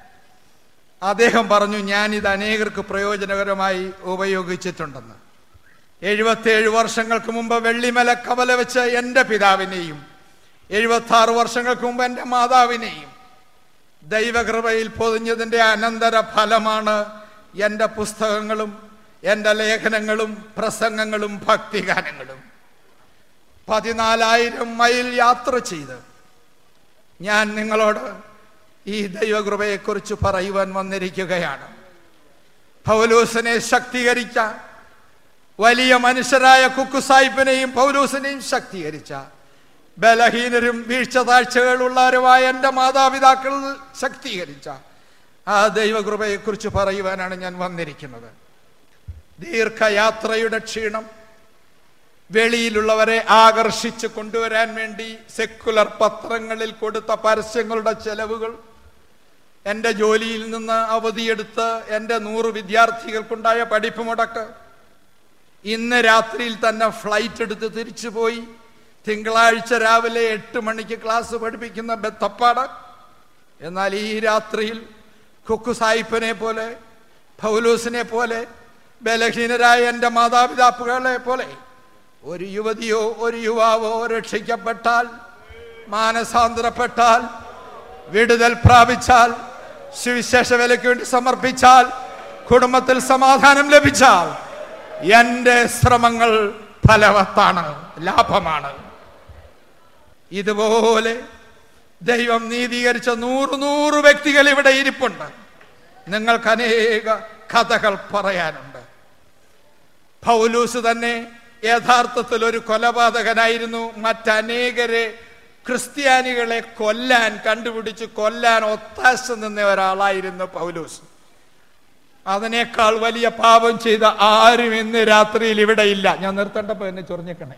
അദ്ദേഹം പറഞ്ഞു ഞാൻ ഇത് അനേകർക്ക് പ്രയോജനകരമായി ഉപയോഗിച്ചിട്ടുണ്ടെന്ന് എഴുപത്തേഴ് വർഷങ്ങൾക്ക് മുമ്പ് വെള്ളിമല കവല വെച്ച് എൻ്റെ പിതാവിനെയും എഴുപത്തി ആറ് വർഷങ്ങൾക്ക് മുമ്പ് എൻ്റെ മാതാവിനെയും ദൈവകൃപയിൽ പൊതിഞ്ഞതിൻ്റെ അനന്തര ഫലമാണ് എൻ്റെ പുസ്തകങ്ങളും എൻ്റെ ലേഖനങ്ങളും പ്രസംഗങ്ങളും ഭക്തിഗാനങ്ങളും പതിനാലായിരം മൈൽ യാത്ര ചെയ്ത് ഞാൻ നിങ്ങളോട് ഈ ദൈവകൃപയെക്കുറിച്ച് പറയുവാൻ വന്നിരിക്കുകയാണ് പൗലൂസിനെ ശക്തീകരിച്ച വലിയ മനുഷ്യരായ കുക്കുസായിപ്പിനെയും പൗലൂസിനെയും ശക്തീകരിച്ച ബലഹീനരും വീഴ്ച താഴ്ചകളുള്ളവരുമായ എൻ്റെ മാതാപിതാക്കൾ ശക്തീകരിച്ച ആ ദൈവകൃപയെക്കുറിച്ച് പറയുവാനാണ് ഞാൻ വന്നിരിക്കുന്നത് ദീർഘയാത്രയുടെ ക്ഷീണം വെളിയിലുള്ളവരെ ആകർഷിച്ച് കൊണ്ടുവരാൻ വേണ്ടി സെക്കുലർ പത്രങ്ങളിൽ കൊടുത്ത പരസ്യങ്ങളുടെ ചെലവുകൾ എൻ്റെ ജോലിയിൽ നിന്ന് അവധിയെടുത്ത് എൻ്റെ നൂറ് വിദ്യാർത്ഥികൾക്കുണ്ടായ പഠിപ്പ് മുടക്ക് ഇന്ന് രാത്രിയിൽ തന്നെ ഫ്ലൈറ്റ് എടുത്ത് തിരിച്ചു പോയി തിങ്കളാഴ്ച രാവിലെ എട്ട് മണിക്ക് ക്ലാസ് പഠിപ്പിക്കുന്ന ബെത്തപ്പാട് എന്നാൽ ഈ രാത്രിയിൽ കുക്കു സായിപ്പിനെ പോലെ പൗലൂസിനെ പോലെ ബലഹീനരായ എൻ്റെ മാതാപിതാക്കളെ പോലെ ഒരു യുവതിയോ ഒരു യുവാവോ രക്ഷിക്കപ്പെട്ടാൽ മാനസാന്തരപ്പെട്ടാൽ വിടുതൽ പ്രാപിച്ചാൽ സുവിശേഷ വിലയ്ക്ക് വേണ്ടി സമർപ്പിച്ചാൽ കുടുംബത്തിൽ സമാധാനം ലഭിച്ചാൽ എൻ്റെ ശ്രമങ്ങൾ ഫലവത്താണ് ലാഭമാണ് ഇതുപോലെ ദൈവം നീതീകരിച്ച നൂറ് നൂറ് വ്യക്തികൾ ഇവിടെ ഇരിപ്പുണ്ട് നിങ്ങൾക്ക് അനേക കഥകൾ പറയാനുണ്ട് പൗലൂസ് തന്നെ യഥാർത്ഥത്തിൽ ഒരു കൊലപാതകനായിരുന്നു മറ്റനേകരെ ക്രിസ്ത്യാനികളെ കൊല്ലാൻ കണ്ടുപിടിച്ച് കൊല്ലാൻ ഒത്താശ നിന്ന ഒരാളായിരുന്നു പൗലൂസ് അതിനേക്കാൾ വലിയ പാപം ചെയ്ത ആരും ഇന്ന് രാത്രിയിൽ ഇവിടെ ഇല്ല ഞാൻ നിർത്തേണ്ടപ്പോ എന്നെ ചൊറിഞ്ഞേക്കണേ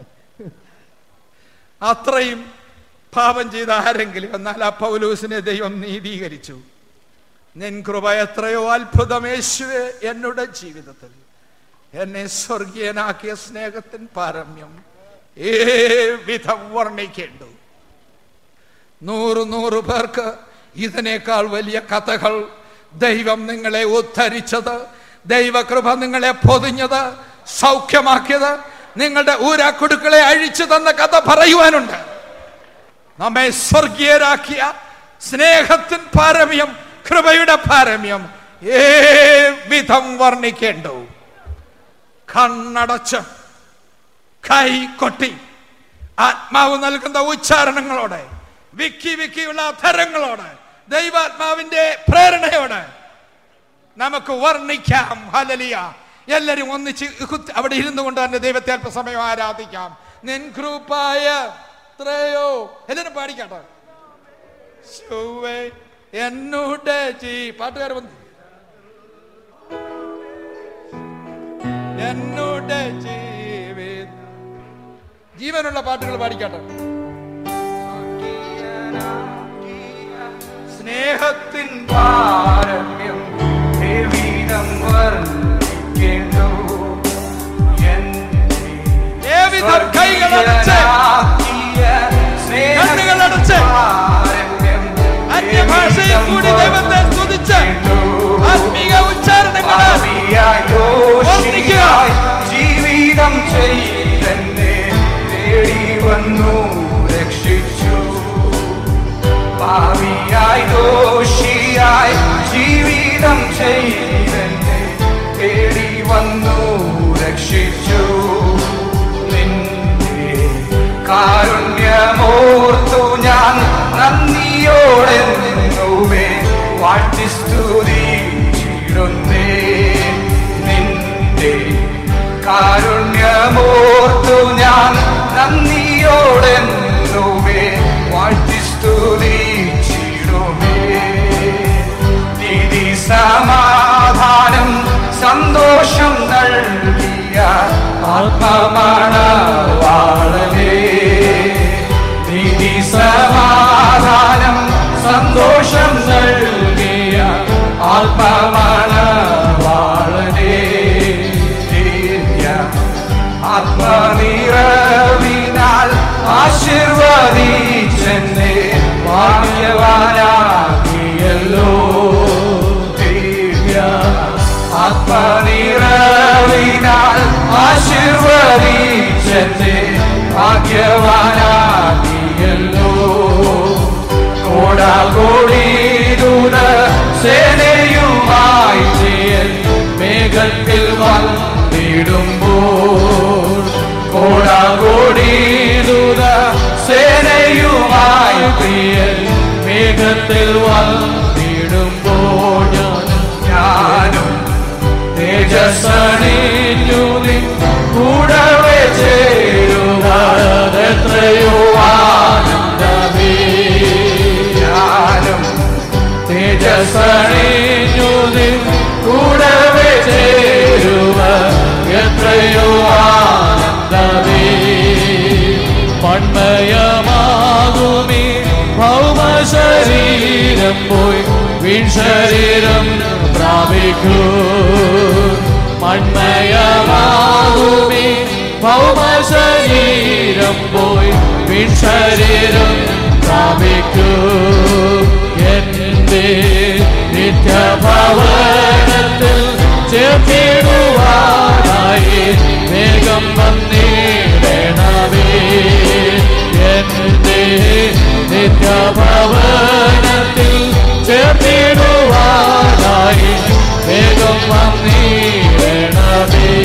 അത്രയും പാപം ചെയ്ത ആരെങ്കിലും എന്നാൽ ആ പൗലൂസിനെ ദൈവം നീതീകരിച്ചു നിൻ കൃപ എത്രയോ അത്ഭുതം യേശുവേ എന്നുടെ ജീവിതത്തിൽ എന്നെ സ്വർഗീയനാക്കിയ സ്നേഹത്തിൻ പാരമ്യം ഏ വിധം വർണ്ണിക്കേണ്ടു നൂറ് നൂറ് പേർക്ക് ഇതിനേക്കാൾ വലിയ കഥകൾ ദൈവം നിങ്ങളെ ഉദ്ധരിച്ചത് ദൈവകൃപ നിങ്ങളെ പൊതിഞ്ഞത് സൗഖ്യമാക്കിയത് നിങ്ങളുടെ ഊരാക്കുടുക്കളെ അഴിച്ചു തന്ന കഥ പറയുവാനുണ്ട് നമ്മെ സ്വർഗീയരാക്കിയ സ്നേഹത്തിൻ പാരമ്യം കൃപയുടെ പാരമ്യം ഏ വിധം വർണ്ണിക്കേണ്ടു കണ്ണടച്ച് കൈ കൊട്ടി ആത്മാവ് നൽകുന്ന ഉച്ചാരണങ്ങളോടെ വിക്കി വിക്കിയുള്ള അധരങ്ങളോടെ ദൈവാത്മാവിന്റെ പ്രേരണയോടെ നമുക്ക് വർണ്ണിക്കാം ഹലലിയ എല്ലാരും ഒന്നിച്ച് കുത്തി- അവിടെ ഇരുന്നു കൊണ്ട് തന്നെ ദൈവത്തെ അല്പസമയം ആരാധിക്കാം നിൻ കൃപായ എത്രയോ എല്ലാരും പാടിക്കാട്ടോ ചൊവ്വേ എന്നുടെ ജീ പാട്ടുകാർ വന്നു എന്നുടെ ജീവിത ജീവനുള്ള പാട്ടുകൾ പാടിക്കാട്ടെ സ്നേഹത്തിൻ പാരമ്യം വിധം വർണ്ണിക്കേണ്ടു സംഗീതം ചെയ്തെന്നെ തേടി വന്നു രക്ഷിച്ചു നിന്റെ കാരുണ്യമോർത്തു ഞാൻ നന്ദിയോടെ നിന്നുമേ വാഴ്ത്തി സ്തുതിച്ചിടുന്നേ നിന്റെ കാരുണ്യമോർത്തു ഞാൻ നന്ദിയോടെ നിന്നുമേ വാഴ്ത്തി സ്തുതിച്ചിടുമേ നീതി സമാധാനം സന്തോഷം നൽകിയ ആത്മമണവാളനേ നീതി സമാധാനം സന്തോഷം നൽകിയ ആത്മമണവാളനേ ദിവ്യ ആത്മനിറവിനാൽ ആശീർവദിച്ചെന്നെ ഭാഗ്യവാനാക്കിയല്ലോ ദിവ്യ ആത്മനിറവിനാൽ ആശീർവദിച്ചെന്നെ ഭാഗ്യവാനാക്കിയല്ലോ കോടാകോടി ദൂത സേനയുമായി ചെയ്യൽ മേഘത്തിൽ വന്നിടുമ്പോൾ കോടാകോടി ദൂത സേനയുമായി പ്രിയൽ മേഘത്തിൽ വന്നിടുമ്പോൾ ഞാനും ഞാനും തേജസ്സണിഞ്ഞു നിൻ കൂടവേ ചേരുവാനെത്രയോ ആനന്ദമേ ഞാനും തേജസ്സണിഞ്ഞു നിൻ കൂടവേ ചേരുവ എത്രയോ ആനന്ദമേ പൺമയമാകുമേ ഭൗമ ശരീരം പോയി വീൺ ശരീരം പ്രാപിക്കൂ മൺമയമാകുമേ ഭൗമ ശരീരം പോയി വീൺ ശരീരം പ്രാപിക്കൂ എന്റെ നിത്യഭവനത്തിൽ ചേർത്തിടുവാനായി വേഗം വന്നിടണമേ എന്റെ നിത്യഭവനത്തിൽ ചേർത്തിടുവാനായി വേഗം വന്നിടണമേ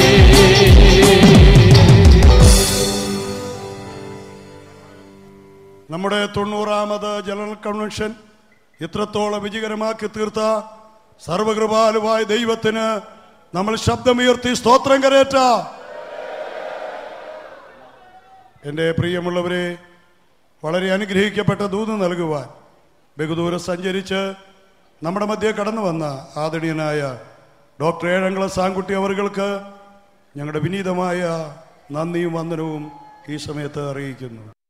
നമ്മുടെ തൊണ്ണൂറാമത് ജനറൽ കൺവെൻഷൻ ഇത്രത്തോളം വിജയകരമാക്കി തീർത്ത സർവകൃപാലുവായ ദൈവത്തിന് നമ്മൾ ശബ്ദമുയർത്തി സ്തോത്രം കരേറ്റ എൻ്റെ പ്രിയമുള്ളവരെ വളരെ അനുഗ്രഹിക്കപ്പെട്ട ദൂത് നൽകുവാൻ ബഹുദൂരം സഞ്ചരിച്ച് നമ്മുടെ മധ്യേ കടന്നു വന്ന ആദരണീയനായ ഡോക്ടർ ഏഴംകുള സാങ്കുട്ടി അവർക്ക് ഞങ്ങളുടെ വിനീതമായ നന്ദിയും വന്ദനവും ഈ സമയത്ത് അറിയിക്കുന്നു